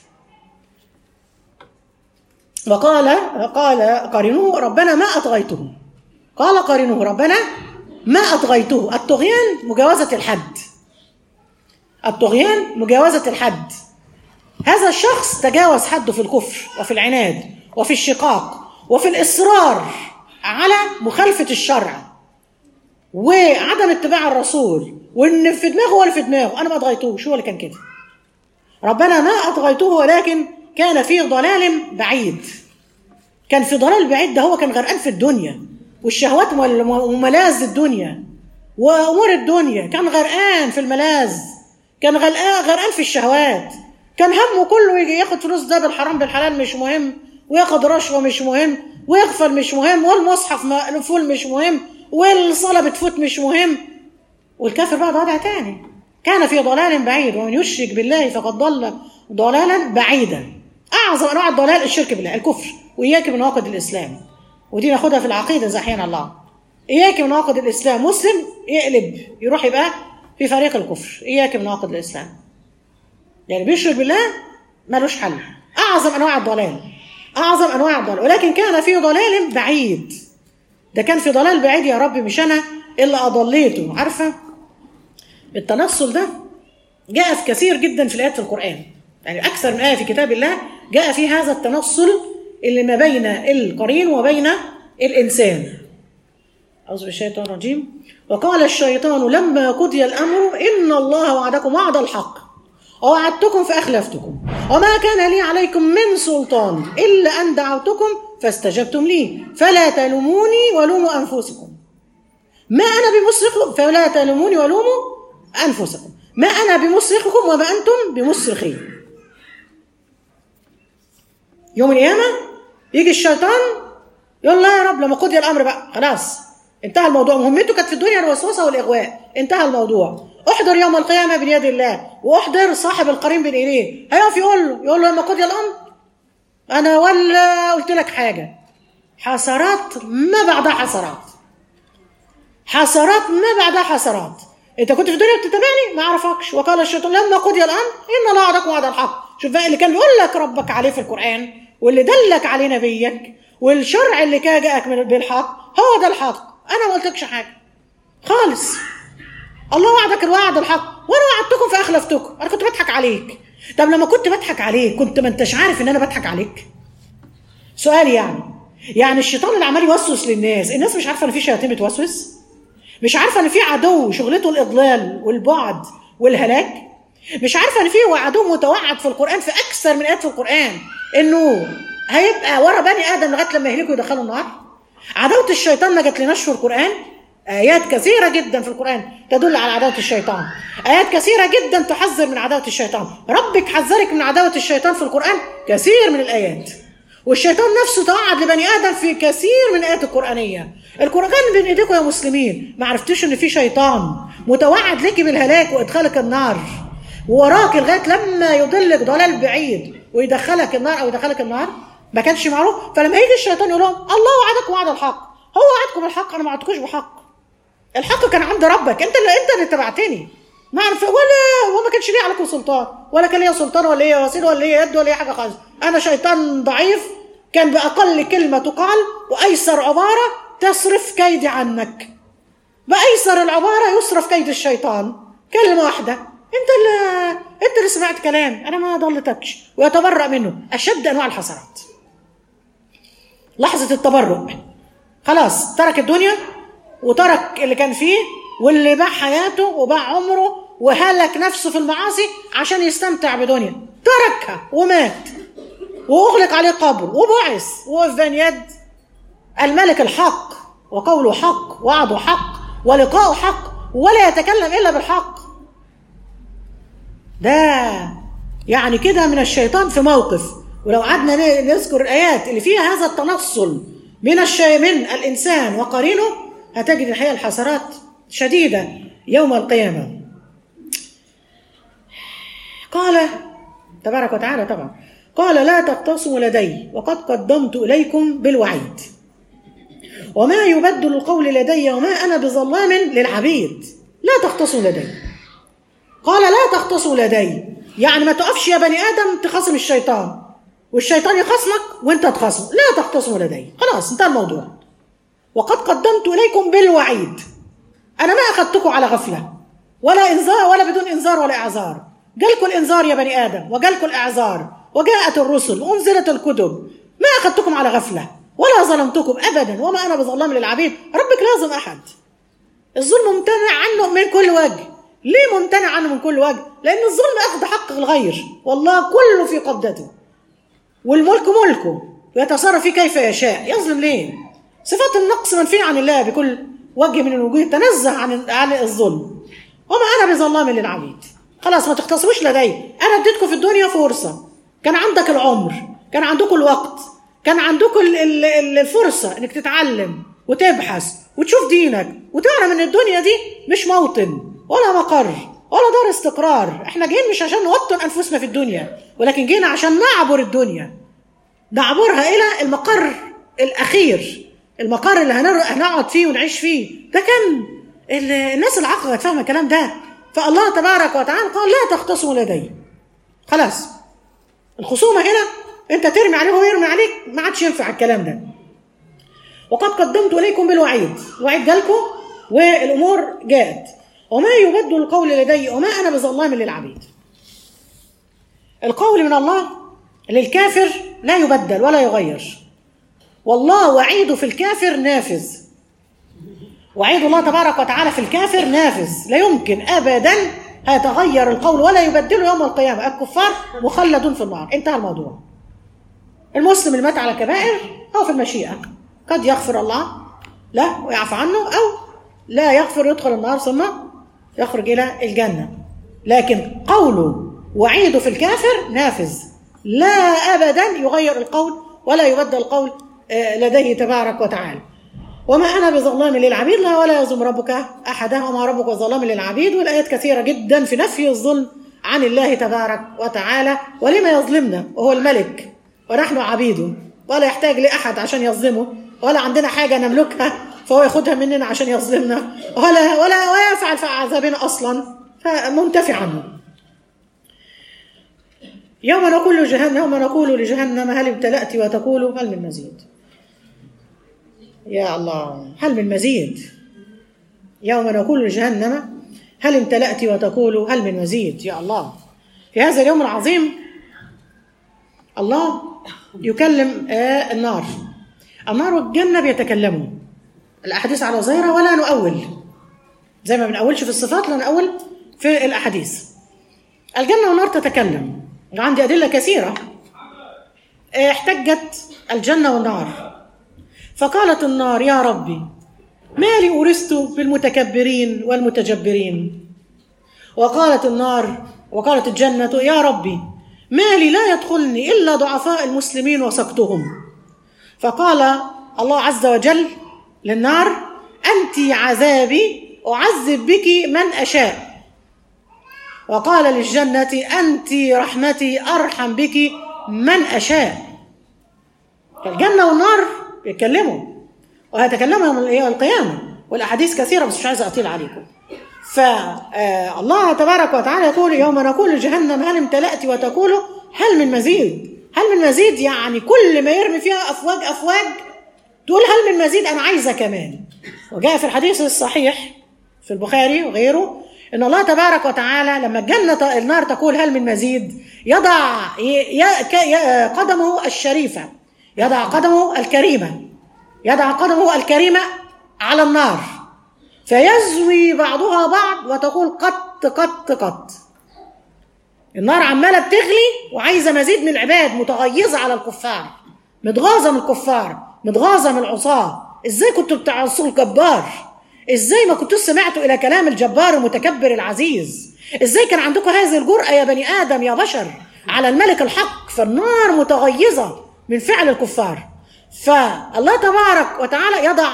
وقال قال قارنوه ربنا ما أطغيته قال قارنوه ربنا ما أطغيته الطغيان مجاوزة الحد الطغيان مجاوزة الحد هذا الشخص تجاوز حده في الكفر وفي العناد وفي الشقاق وفي الإصرار على مخالفة الشرع وعدم اتباع الرسول وإن في دماغه ولا في دماغه أنا ما أطغيتوش هو اللي كان كده ربنا ما أطغيته ولكن كان في ضلال بعيد كان في ضلال بعيد ده هو كان غرقان في الدنيا والشهوات وملاذ الدنيا وامور الدنيا كان غرقان في الملاذ كان غرقان غرقان في الشهوات كان همه كله يجي ياخد فلوس ده بالحرام بالحلال مش مهم وياخد رشوه مش مهم ويغفل مش مهم والمصحف مقفول مش مهم والصلاه بتفوت مش مهم والكافر بقى ده وضع تاني كان في ضلال بعيد ومن يشرك بالله فقد ضل ضلالا بعيدا اعظم انواع الضلال الشرك بالله الكفر واياك من نواقض الاسلام ودي ناخدها في العقيده زي احيانا الله اياك من نواقض الاسلام مسلم يقلب يروح يبقى في فريق الكفر اياك من نواقض الاسلام يعني بيشرك بالله ملوش حل اعظم انواع الضلال اعظم انواع الضلال ولكن كان في ضلال بعيد ده كان في ضلال بعيد يا رب مش انا اللي اضليته عارفه التنصل ده جاء في كثير جدا في الايات في القران يعني اكثر من ايه في كتاب الله جاء في هذا التنصل اللي ما بين القرين وبين الانسان أعوذ بالشيطان الرجيم وقال الشيطان لما قضي الأمر إن الله وعدكم وعد الحق ووعدتكم فأخلفتكم وما كان لي عليكم من سلطان إلا أن دعوتكم فاستجبتم لي فلا تلوموني ولوموا أنفسكم ما أنا بمصرخكم فلا تلوموني ولوموا أنفسكم ما أنا بمصرخكم وما أنتم بمصرخي يوم القيامة يجي الشيطان يقول لا يا رب لما قضي الأمر بقى خلاص انتهى الموضوع مهمته كانت في الدنيا الوسوسة والإغواء انتهى الموضوع احضر يوم القيامة بين الله واحضر صاحب القرين بين ايديه هيقف يقول له يقول له لما قضي الأمر أنا ولا قلت لك حاجة حسرات ما بعدها حسرات حسرات ما بعدها حسرات انت كنت في الدنيا بتتابعني ما اعرفكش وقال الشيطان لما قضي الامر ان الله وعدكم وعد الحق شوف بقى اللي كان بيقول لك ربك عليه في القران واللي دلك عليه نبيك والشرع اللي كان جاءك من بالحق هو ده الحق انا ما قلتلكش حاجه خالص الله وعدك الوعد الحق وانا وعدتكم فاخلفتكم انا كنت بضحك عليك طب لما كنت بضحك عليك كنت ما انتش عارف ان انا بضحك عليك سؤال يعني يعني الشيطان اللي عمال يوسوس للناس الناس مش عارفه ان في شياطين بتوسوس مش عارفه ان في عدو شغلته الاضلال والبعد والهلاك مش عارفه ان في عدو متوعد في القران في اكثر من ايات في القران انه هيبقى ورا بني ادم لغايه لما يهلكوا يدخلوا النار عداوه الشيطان ما جاتلناش في القران آيات كثيرة جدا في القرآن تدل على عداوة الشيطان آيات كثيرة جدا تحذر من عداوة الشيطان ربك حذرك من عداوة الشيطان في القرآن كثير من الآيات والشيطان نفسه توعد لبني آدم في كثير من الآيات القرآنية القرآن بين إيديكم يا مسلمين ما عرفتوش إن في شيطان متوعد لك بالهلاك وإدخالك النار ووراك لغاية لما يضلك ضلال بعيد ويدخلك النار أو يدخلك النار ما كانش معروف فلما يجي الشيطان يقول لهم الله وعدكم وعد الحق هو وعدكم الحق أنا ما وعدتكوش بحق الحق كان عند ربك انت اللي انت اللي تبعتني ما عرف ولا وما كانش ليه عليكم سلطان ولا كان ليا سلطان ولا ليا وسيله ولا ليا يد ولا ليا حاجه خالص انا شيطان ضعيف كان باقل كلمه تقال وايسر عباره تصرف كيدي عنك بايسر العباره يصرف كيد الشيطان كلمه واحده انت اللي انت اللي سمعت كلام انا ما ضلتكش ويتبرأ منه اشد انواع الحسرات لحظه التبرؤ خلاص ترك الدنيا وترك اللي كان فيه واللي باع حياته وباع عمره وهلك نفسه في المعاصي عشان يستمتع بدنيا تركها ومات واغلق عليه قبر وبعث وقف بين يد الملك الحق وقوله حق وعده حق ولقاؤه حق ولا يتكلم الا بالحق ده يعني كده من الشيطان في موقف ولو قعدنا نذكر الايات اللي فيها هذا التنصل من الشي من الانسان وقرينه هتجد الحقيقة الحسرات شديدة يوم القيامة قال تبارك وتعالى طبعا قال لا تقتصموا لدي وقد قدمت إليكم بالوعيد وما يبدل القول لدي وما أنا بظلام للعبيد لا تختصموا لدي قال لا تختصموا لدي يعني ما تقفش يا بني آدم تخاصم الشيطان والشيطان يخاصمك وانت تخاصمه لا تختصموا لدي خلاص انتهى الموضوع وقد قدمت إليكم بالوعيد أنا ما أخذتكم على غفلة ولا إنذار ولا بدون إنذار ولا إعذار جالكم الإنذار يا بني آدم وجالكم الإعذار وجاءت الرسل وأنزلت الكتب ما أخذتكم على غفلة ولا ظلمتكم أبدا وما أنا بظلام للعبيد ربك لازم أحد الظلم ممتنع عنه من كل وجه ليه ممتنع عنه من كل وجه لأن الظلم أخذ حق الغير والله كله في قبضته والملك ملكه ويتصرف فيه كيف يشاء يظلم ليه صفات النقص منفية عن الله بكل وجه من الوجوه تنزه عن عن الظلم وما انا بظلام للعبيد خلاص ما تختصروش لدي انا اديتكم في الدنيا فرصه كان عندك العمر كان عندكم الوقت كان عندكم ال- ال- ال- الفرصه انك تتعلم وتبحث وتشوف دينك وتعلم ان الدنيا دي مش موطن ولا مقر ولا دار استقرار احنا جايين مش عشان نوطن انفسنا في الدنيا ولكن جينا عشان نعبر الدنيا نعبرها الى المقر الاخير المقر اللي هنر- هنقعد فيه ونعيش فيه ده كان ال- الناس العاقله كانت فاهمه الكلام ده فالله تبارك وتعالى قال لا تختصموا لدي خلاص الخصومه هنا انت ترمي عليه وهو يرمي عليك ما عادش ينفع الكلام ده وقد قدمت اليكم بالوعيد الوعيد جالكم والامور جاءت وما يبدل القول لدي وما انا بظلام للعبيد القول من الله للكافر لا يبدل ولا يغير والله وعيده في الكافر نافذ وعيد الله تبارك وتعالى في الكافر نافذ لا يمكن ابدا هيتغير القول ولا يبدله يوم القيامه الكفار مخلدون في النار انتهى الموضوع المسلم اللي مات على كبائر هو في المشيئه قد يغفر الله له ويعفو عنه او لا يغفر يدخل النار ثم يخرج الى الجنه لكن قوله وعيده في الكافر نافذ لا ابدا يغير القول ولا يبدل القول آه، لديه تبارك وتعالى وما انا بظلام للعبيد لا ولا يظلم ربك احدا وما ربك بظلام للعبيد والايات كثيره جدا في نفي الظلم عن الله تبارك وتعالى ولما يظلمنا وهو الملك ونحن عبيده ولا يحتاج لاحد عشان يظلمه ولا عندنا حاجه نملكها فهو ياخدها مننا عشان يظلمنا ولا ولا ولا يفعل في عذابنا اصلا فمنتفع عنه يوم نقول لجهنم يوم نقول لجهنم هل امتلأت وتقول هل من مزيد يا الله هل من مزيد يوم نقول لجهنم هل امتلأت وتقول هل من مزيد يا الله في هذا اليوم العظيم الله يكلم آه النار النار والجنة بيتكلموا الأحاديث على ظاهرة ولا نؤول زي ما بنأولش في الصفات لا نؤول في الأحاديث الجنة والنار تتكلم عندي أدلة كثيرة آه، احتجت الجنة والنار فقالت النار يا ربي ما لي أورثت بالمتكبرين والمتجبرين وقالت النار وقالت الجنة يا ربي ما لي لا يدخلني إلا ضعفاء المسلمين وسقطهم فقال الله عز وجل للنار أنت عذابي أعذب بك من أشاء وقال للجنة أنت رحمتي أرحم بك من أشاء فالجنة والنار بيتكلموا وهيتكلموا يوم يوم القيامة والأحاديث كثيرة بس مش عايزة أطيل عليكم فالله تبارك وتعالى يقول يوم نقول لجهنم هل امتلأت وتقول هل من مزيد هل من مزيد يعني كل ما يرمي فيها أفواج أفواج تقول هل من مزيد أنا عايزة كمان وجاء في الحديث الصحيح في البخاري وغيره ان الله تبارك وتعالى لما الجنه النار تقول هل من مزيد يضع ي- ي- ك- ي- قدمه الشريفه يضع قدمه الكريمه يضع قدمه الكريمه على النار فيزوي بعضها بعض وتقول قط قط قط النار عماله بتغلي وعايزه مزيد من العباد متغيظه على الكفار متغاظه من الكفار متغاظه من العصاه ازاي كنتوا بتعصوا الجبار ازاي ما كنتوش سمعتوا الى كلام الجبار المتكبر العزيز ازاي كان عندكم هذه الجرأة يا بني ادم يا بشر على الملك الحق فالنار متغيظة من فعل الكفار فالله تبارك وتعالى يضع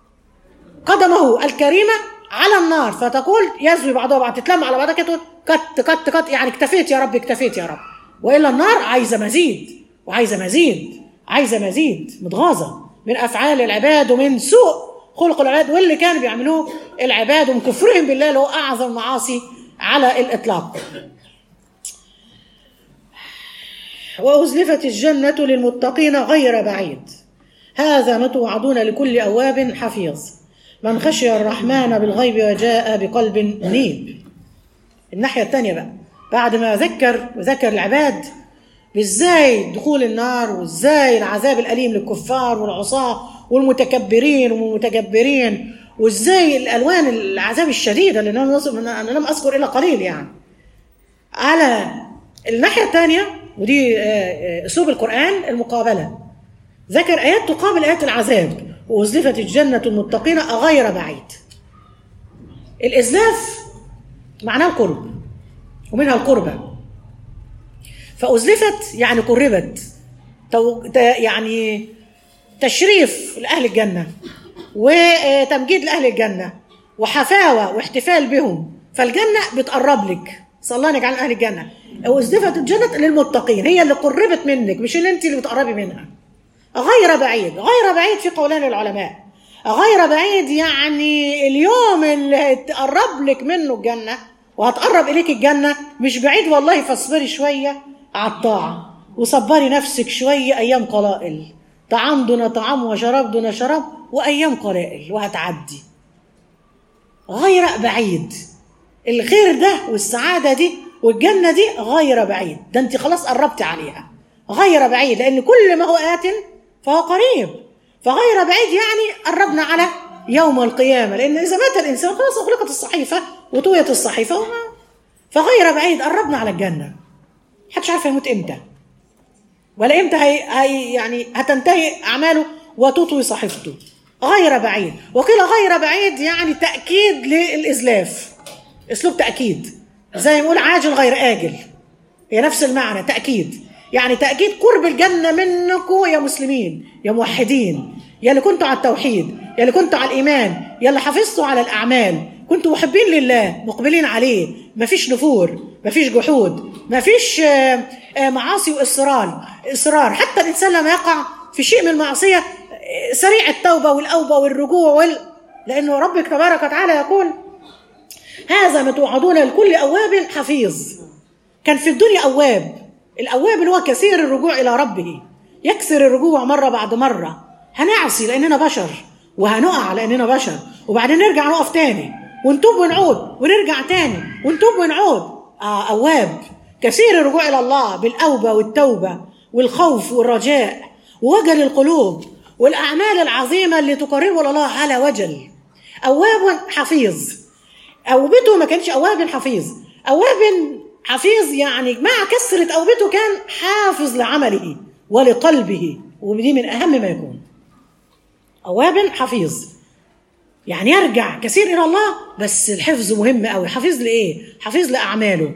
قدمه الكريمة على النار فتقول يزوي بعضها بعض تتلم على بعضها كده تقول كت كت كت يعني اكتفيت يا رب اكتفيت يا رب والا النار عايزه مزيد وعايزه مزيد عايزه مزيد متغاظه من افعال العباد ومن سوء خلق العباد واللي كانوا بيعملوه العباد ومن كفرهم بالله اللي هو اعظم المعاصي على الاطلاق وأزلفت الجنة للمتقين غير بعيد هذا ما توعدون لكل أواب حفيظ من خشي الرحمن بالغيب وجاء بقلب منيب الناحية الثانية بقى بعد ما ذكر وذكر العباد بازاي دخول النار وازاي العذاب الأليم للكفار والعصاة والمتكبرين والمتجبرين وازاي الألوان العذاب الشديدة اللي أنا أنا لم أذكر إلا قليل يعني على الناحية الثانية ودي آه، آه، أسلوب القرآن المقابلة ذكر آيات تقابل آيات العذاب وأزلفت الجنة المتقين غير بعيد الإزلاف معناه القرب ومنها القربة فأزلفت يعني قربت تو- ت- يعني تشريف لأهل الجنة وتمجيد لأهل الجنة وحفاوة واحتفال بهم فالجنة بتقرب لك صلى الله نجعل أهل الجنة وازدفت الجنة للمتقين هي اللي قربت منك مش اللي انت اللي بتقربي منها غير بعيد غير بعيد في قولان العلماء غير بعيد يعني اليوم اللي هتقرب لك منه الجنة وهتقرب إليك الجنة مش بعيد والله فاصبري شوية على الطاعة وصبري نفسك شوية أيام قلائل طعام دون طعام وشراب دون شراب وأيام قلائل وهتعدي غير بعيد الخير ده والسعادة دي والجنة دي غير بعيد ده انت خلاص قربتي عليها غير بعيد لأن كل ما هو آت فهو قريب فغير بعيد يعني قربنا على يوم القيامة لأن إذا مات الإنسان خلاص أغلقت الصحيفة وطويت الصحيفة وما فغير بعيد قربنا على الجنة محدش عارف هيموت إمتى ولا إمتى هي, هي يعني هتنتهي أعماله وتطوي صحيفته غير بعيد وقيل غير بعيد يعني تأكيد للإزلاف أسلوب تأكيد زي ما يقول عاجل غير آجل هي نفس المعنى تأكيد يعني تأكيد قرب الجنة منكم يا مسلمين يا موحدين يا اللي كنتوا على التوحيد يا اللي كنتوا على الإيمان يا اللي حافظتوا على الأعمال كنتوا محبين لله مقبلين عليه مفيش نفور مفيش جحود مفيش آه، آه، معاصي وإصرار إصرار حتى الإنسان لما يقع في شيء من المعصية آه، سريع التوبة والأوبة والرجوع وال... لأنه ربك تبارك وتعالى يقول هذا ما توعدون لكل أواب حفيظ كان في الدنيا أواب الأواب اللي هو كثير الرجوع إلى ربه يكثر الرجوع مرة بعد مرة هنعصي لأننا بشر وهنقع لأننا بشر وبعدين نرجع نقف تاني ونتوب ونعود ونرجع تاني ونتوب ونعود آه أواب كثير الرجوع إلى الله بالأوبة والتوبة والخوف والرجاء ووجل القلوب والأعمال العظيمة اللي تقربه إلى الله على وجل أواب حفيظ أوبته ما كانش أواب حفيظ أواب حفيظ يعني مع كثرة أوبته كان حافظ لعمله ولقلبه ودي من أهم ما يكون أواب حفيظ يعني يرجع كثير إلى الله بس الحفظ مهم قوي حفيظ لإيه؟ حفيظ لأعماله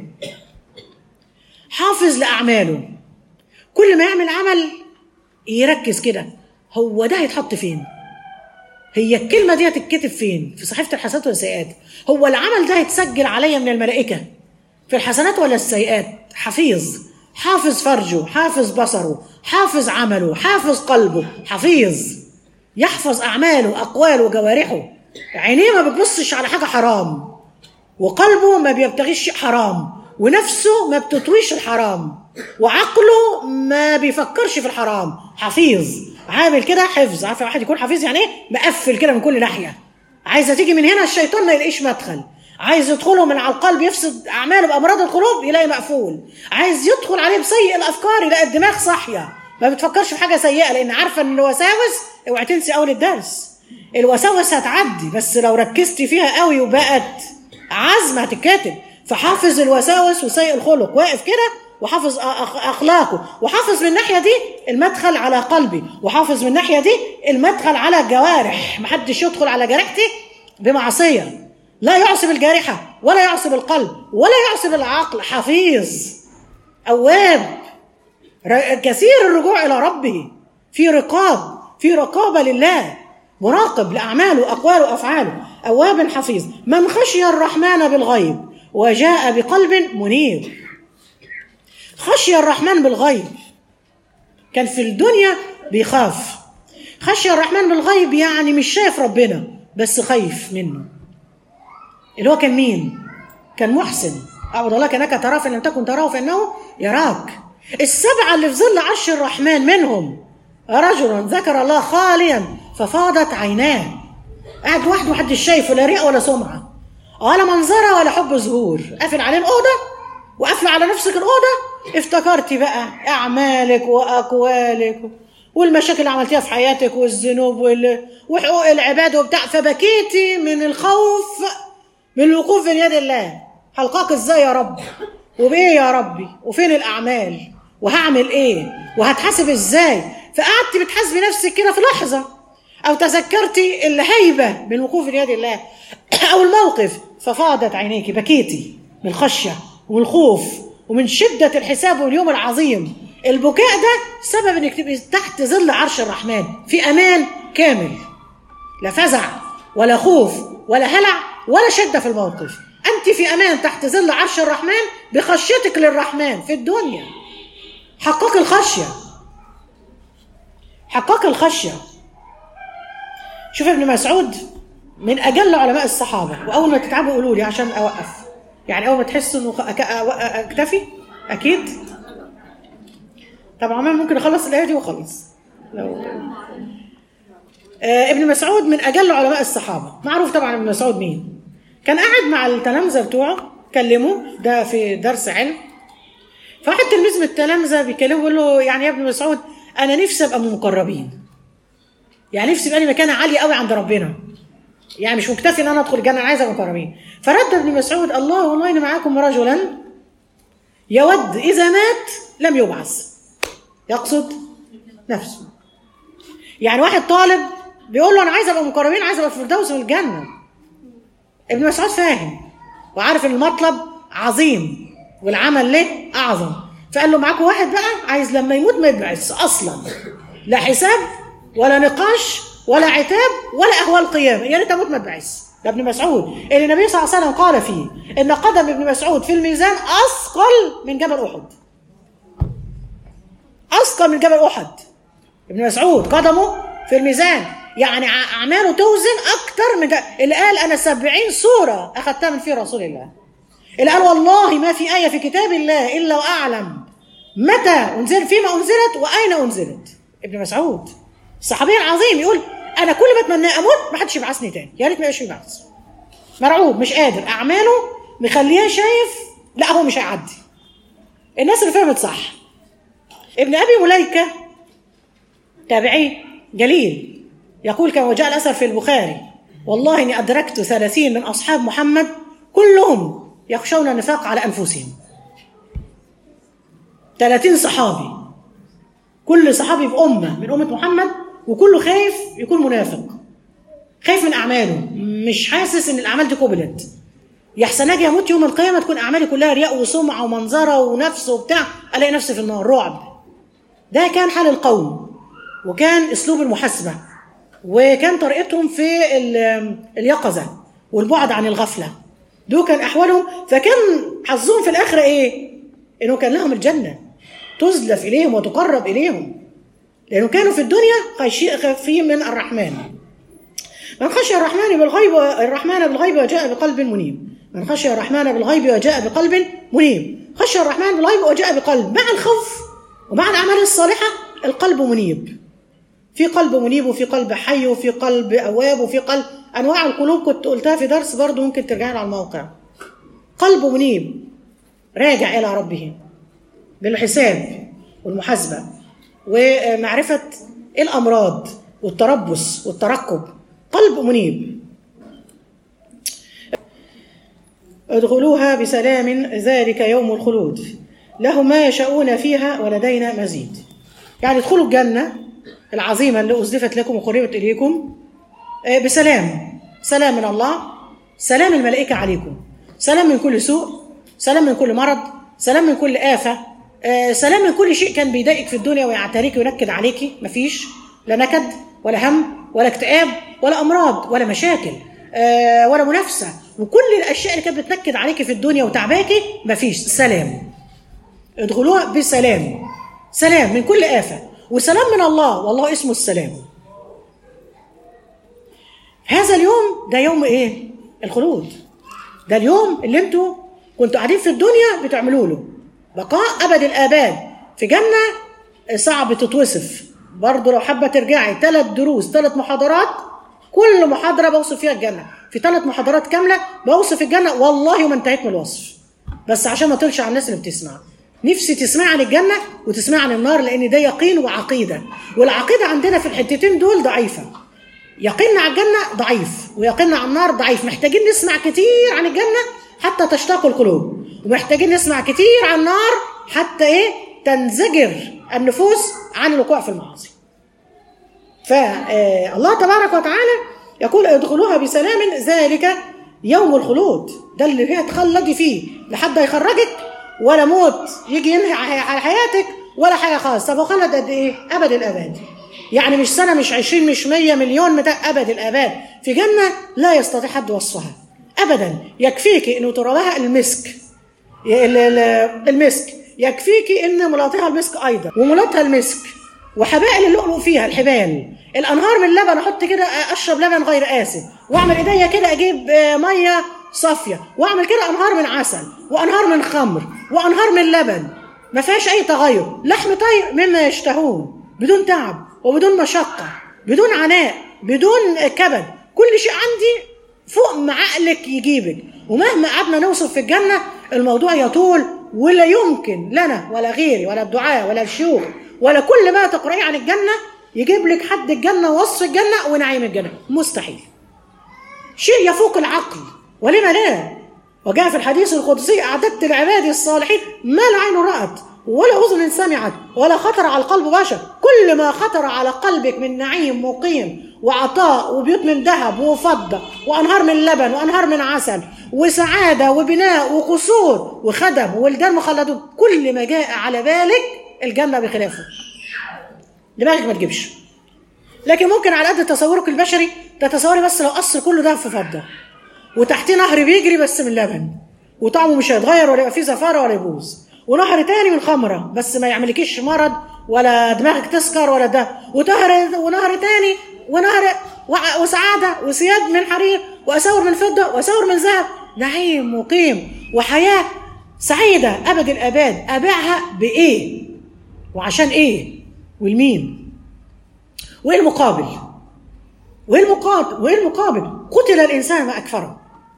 حافظ لأعماله كل ما يعمل عمل يركز كده هو ده هيتحط فين؟ هي الكلمة دي هتتكتب فين؟ في صحيفة الحسنات والسيئات هو العمل ده هيتسجل عليا من الملائكة في الحسنات ولا السيئات؟ حفيظ حافظ فرجه حافظ بصره حافظ عمله حافظ قلبه حفيظ يحفظ أعماله أقواله وجوارحه عينيه ما بتبصش على حاجة حرام وقلبه ما بيبتغيش شيء حرام ونفسه ما بتطويش الحرام وعقله ما بيفكرش في الحرام حفيظ عامل كده حفظ عارف واحد يكون حفيظ يعني ايه مقفل كده من كل ناحيه عايزه تيجي من هنا الشيطان ما يلاقيش مدخل عايز يدخله من على القلب يفسد اعماله بامراض القلوب يلاقي مقفول عايز يدخل عليه بسيء الافكار يلاقي الدماغ صاحيه ما بتفكرش في حاجه سيئه لان عارفه ان الوساوس اوعي تنسي اول الدرس الوساوس هتعدي بس لو ركزتي فيها قوي وبقت عزم هتتكاتب فحافظ الوساوس وسيء الخلق واقف كده وحافظ أخ- اخلاقه وحافظ من الناحيه دي المدخل على قلبي وحافظ من الناحيه دي المدخل على الجوارح محدش يدخل على جارحتي بمعصيه لا يعصب الجارحه ولا يعصب القلب ولا يعصب العقل حفيظ اواب ر- كثير الرجوع الى ربه في رقاب في رقابه لله مراقب لاعماله واقواله وافعاله اواب حفيظ من خشي الرحمن بالغيب وجاء بقلب منيب خشي الرحمن بالغيب كان في الدنيا بيخاف خشي الرحمن بالغيب يعني مش شايف ربنا بس خايف منه اللي هو كان مين كان محسن اعبد الله كانك تراه فان لم تكن تراه فانه يراك السبعه اللي في ظل عرش الرحمن منهم رجل ذكر الله خاليا ففاضت عيناه قاعد وحده محدش شايفه لا رياء ولا سمعه ولا منظره ولا حب ظهور قافل عليه الاوضه وقافله على نفسك الاوضه افتكرتي بقى اعمالك واقوالك والمشاكل اللي عملتيها في حياتك والذنوب وال... وحقوق العباد وبتاع فبكيتي من الخوف من الوقوف بين يد الله هلقاك ازاي يا رب وبايه يا ربي وفين الاعمال وهعمل ايه وهتحاسب ازاي فقعدتي بتحاسبي نفسك كده في لحظه أو تذكرت الهيبة من وقوف يد الله أو الموقف ففاضت عينيك بكيتي من الخشية ومن الخوف ومن شدة الحساب واليوم العظيم البكاء ده سبب انك تبقي تحت ظل عرش الرحمن في امان كامل لا فزع ولا خوف ولا هلع ولا شده في الموقف انت في امان تحت ظل عرش الرحمن بخشيتك للرحمن في الدنيا حقق الخشيه حقق الخشيه شوف ابن مسعود من اجل علماء الصحابه واول ما تتعبوا قولوا لي عشان اوقف يعني اول ما تحسوا انه أك- أ- اكتفي اكيد طب عمال ممكن اخلص الايه دي واخلص لو آه ابن مسعود من اجل علماء الصحابه معروف طبعا ابن مسعود مين كان قاعد مع التلامذه بتوعه كلمه ده في درس علم فواحد تلميذ من التلامذه بيكلمه بيقول له يعني يا ابن مسعود انا نفسي ابقى من المقربين يعني نفسي يبقى لي مكانه عاليه قوي عند ربنا يعني مش مكتفي ان انا ادخل الجنه انا عايز ابقى مقربين فرد ابن مسعود الله والله ان معاكم رجلا يود اذا مات لم يبعث يقصد نفسه يعني واحد طالب بيقول له انا عايز ابقى مقربين عايز ابقى في الفردوس من الجنه ابن مسعود فاهم وعارف ان المطلب عظيم والعمل له اعظم فقال له معاكم واحد بقى عايز لما يموت ما يبعث اصلا لا حساب ولا نقاش ولا عتاب ولا اهوال قيامه يا ريت اموت ما تبعث ده ابن مسعود اللي النبي صلى الله عليه وسلم قال فيه ان قدم ابن مسعود في الميزان اثقل من جبل احد اثقل من جبل احد ابن مسعود قدمه في الميزان يعني ع- اعماله توزن اكتر من جبل. اللي قال انا سبعين سوره اخذتها من في رسول الله اللي قال والله ما في ايه في كتاب الله الا واعلم متى انزل فيما انزلت واين انزلت ابن مسعود الصحابي العظيم يقول انا كل ما اتمنى اموت ما حدش يبعثني تاني يا ريت ما يبقاش يبعث مرعوب مش قادر اعماله مخليه شايف لا هو مش هيعدي الناس اللي فهمت صح ابن ابي مليكه تابعي جليل يقول كما جاء الاثر في البخاري والله اني ادركت ثلاثين من اصحاب محمد كلهم يخشون النفاق على انفسهم ثلاثين صحابي كل صحابي في امه من امه محمد وكله خايف يكون منافق خايف من اعماله مش حاسس ان الاعمال دي قبلت يحسن اجي اموت يوم القيامه تكون اعمالي كلها رياء وسمعه ومنظره ونفس وبتاع الاقي نفسي في النار رعب ده كان حال القوم وكان اسلوب المحاسبه وكان طريقتهم في ال- اليقظه والبعد عن الغفله دول كان احوالهم فكان حظهم في الاخره ايه؟ انه كان لهم الجنه تزلف اليهم وتقرب اليهم لانه كانوا في الدنيا خاشي- خايفين من الرحمن من خشي الرحمن بالغيب الرحمن بالغيب وجاء بقلب منيب من خشي الرحمن بالغيب وجاء بقلب منيب خشي الرحمن بالغيب وجاء بقلب مع الخوف ومع الاعمال الصالحه القلب منيب في قلب منيب وفي قلب حي وفي قلب اواب وفي قلب انواع القلوب كنت قلتها في درس برضه ممكن ترجعي على الموقع قلب منيب راجع الى ربه بالحساب والمحاسبه ومعرفه الامراض والتربص والترقب قلب منيب ادخلوها بسلام ذلك يوم الخلود له ما يشاءون فيها ولدينا مزيد يعني ادخلوا الجنة العظيمة اللي أزلفت لكم وقربت إليكم آه، بسلام سلام من الله سلام الملائكة عليكم سلام من كل سوء سلام من كل مرض سلام من كل آفة آه، سلام من كل شيء كان بيضايقك في الدنيا ويعتريك وينكد عليكي مفيش لا نكد ولا هم ولا اكتئاب ولا أمراض ولا مشاكل آه، ولا منافسة وكل الأشياء اللي كانت بتنكد عليكي في الدنيا وتعباكي مفيش سلام ادخلوها بسلام سلام من كل آفة وسلام من الله والله اسمه السلام هذا اليوم ده يوم ايه الخلود ده اليوم اللي انتوا كنتوا قاعدين في الدنيا بتعملوا له بقاء ابد الاباد في جنه صعب تتوصف برضه لو حابه ترجعي ثلاث دروس ثلاث محاضرات كل محاضره بوصف فيها الجنه في ثلاث محاضرات كامله بوصف الجنه والله ما انتهيت من الوصف بس عشان ما تقولش على الناس اللي بتسمع نفسي تسمع عن الجنه وتسمع عن النار لان ده يقين وعقيده والعقيده عندنا في الحتتين دول ضعيفه يقيننا على الجنة ضعيف ويقيننا على النار ضعيف محتاجين نسمع كتير عن الجنة حتى تشتاق القلوب ومحتاجين نسمع كتير عن النار حتى ايه تنزجر النفوس عن الوقوع في المعاصي فالله تبارك وتعالى يقول ادخلوها بسلام ذلك يوم الخلود ده اللي هي تخلدي فيه لحد يخرجك ولا موت يجي ينهي على حياتك ولا حاجه خالص طب وخلد قد ايه؟ ابد الاباد يعني مش سنه مش 20 مش 100 مليون متى ابد الاباد في جنه لا يستطيع حد وصفها ابدا يكفيك انه ترابها المسك ال- ال- المسك يكفيك ان ملاطها المسك ايضا وملاطها المسك وحبائل اللؤلؤ فيها الحبال الانهار من اللبن احط كده اشرب لبن غير اسف واعمل ايديا كده اجيب آه، ميه صافيه واعمل كده انهار من عسل وانهار من خمر وانهار من لبن ما فيهاش اي تغير لحم طير مما يشتهون بدون تعب وبدون مشقه بدون عناء بدون كبد كل شيء عندي فوق ما عقلك يجيبك ومهما قعدنا نوصف في الجنة الموضوع يطول ولا يمكن لنا ولا غيري ولا الدعاء ولا الشيوخ ولا كل ما تقرأيه عن الجنة يجيب لك حد الجنة ووصف الجنة ونعيم الجنة مستحيل شيء يفوق العقل ولما لا وجاء في الحديث القدسي أعددت لعبادي الصالحين ما لا عين رأت ولا أذن سمعت ولا خطر على القلب بشر كل ما خطر على قلبك من نعيم مقيم وعطاء وبيوت من ذهب وفضة وأنهار من لبن وأنهار من عسل وسعادة وبناء وقصور وخدم وولدان مخلدون كل ما جاء على بالك الجنة بخلافه دماغك ما تجيبش لكن ممكن على قد تصورك البشري تتصوري بس لو قصر كله دهب في فضة وتحتيه نهر بيجري بس من لبن وطعمه مش هيتغير ولا يبقى فيه زفارة ولا يبوظ ونهر تاني من خمرة بس ما يعملكيش مرض ولا دماغك تسكر ولا ده ونهر ونهر تاني ونهر وع- وسعادة وسياد من حرير وأساور من فضة وأساور من ذهب نعيم مقيم وحياة سعيدة أبد الآباد أبيعها بإيه وعشان إيه والمين وإيه المقابل وايه المقابل وايه المقابل قتل الانسان ما اكفره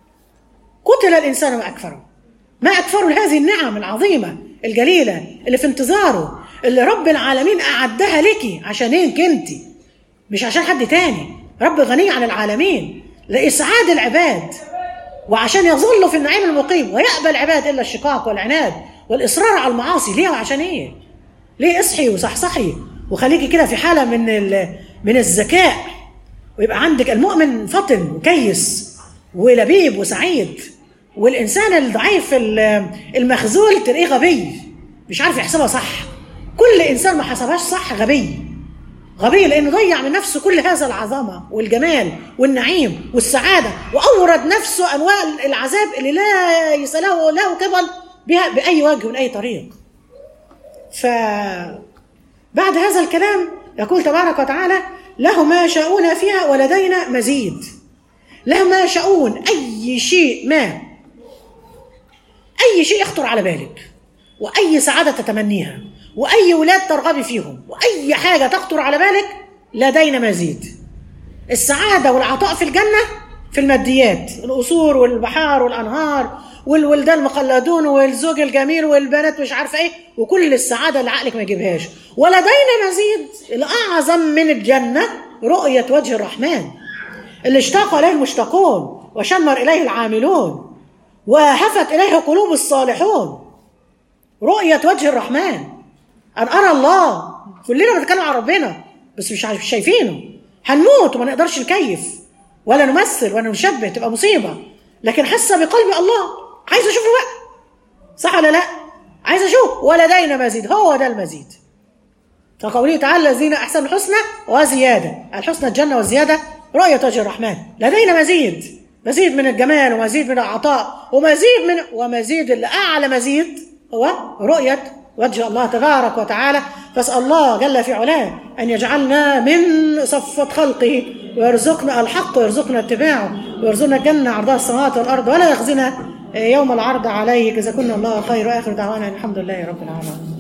قتل الانسان ما اكفره ما اكفره هذه النعم العظيمه الجليله اللي في انتظاره اللي رب العالمين اعدها لك عشانك انت مش عشان حد تاني رب غني عن العالمين لاسعاد العباد وعشان يظلوا في النعيم المقيم ويأبى العباد الا الشقاق والعناد والاصرار على المعاصي ليه وعشان ايه؟ ليه اصحي وصحصحي وخليكي كده في حاله من ال- من الذكاء ويبقى عندك المؤمن فطن وكيس ولبيب وسعيد والانسان الضعيف ال- المخذول تلاقيه غبي مش عارف يحسبها صح كل انسان ما حسبهاش صح غبي غبي لانه ضيع من نفسه كل هذا العظمه والجمال والنعيم والسعاده واورد نفسه انواع العذاب اللي لا يساله له قبل بها باي وجه من اي طريق ف بعد هذا الكلام يقول تبارك وتعالى له ما يشاءون فيها ولدينا مزيد له ما يشاءون اي شيء ما اي شيء يخطر على بالك واي سعاده تتمنيها واي ولاد ترغبي فيهم واي حاجه تخطر على بالك لدينا مزيد السعاده والعطاء في الجنه في الماديات القصور والبحار والانهار والولدان المخلدون والزوج الجميل والبنات مش عارفه ايه وكل السعاده اللي عقلك ما يجيبهاش ولدينا مزيد الاعظم من الجنه رؤيه وجه الرحمن اللي اشتاق اليه المشتاقون وشمر اليه العاملون وهفت اليه قلوب الصالحون رؤيه وجه الرحمن ان ارى الله كلنا بنتكلم عن ربنا بس مش عارف- مش شايفينه هنموت وما نقدرش نكيف ولا نمثل ولا نشبه تبقى مصيبه لكن حاسه بقلبي الله عايز اشوفه بقى صح ولا لا عايز اشوف ولدينا مزيد هو ده المزيد كقوله تعالى الذين احسنوا الحسنى وزياده الحسنى الجنه والزياده رؤيه وجه الرحمن لدينا مزيد مزيد من الجمال ومزيد من العطاء ومزيد من ومزيد الاعلى مزيد هو رؤيه وجه الله تبارك وتعالى فاسال الله جل في علاه ان يجعلنا من صفة خلقه ويرزقنا الحق ويرزقنا اتباعه ويرزقنا الجنه عرضها السماوات والارض ولا يخزنا يوم العرض عليه اذا كنا الله خير واخر دعوانا الحمد لله رب العالمين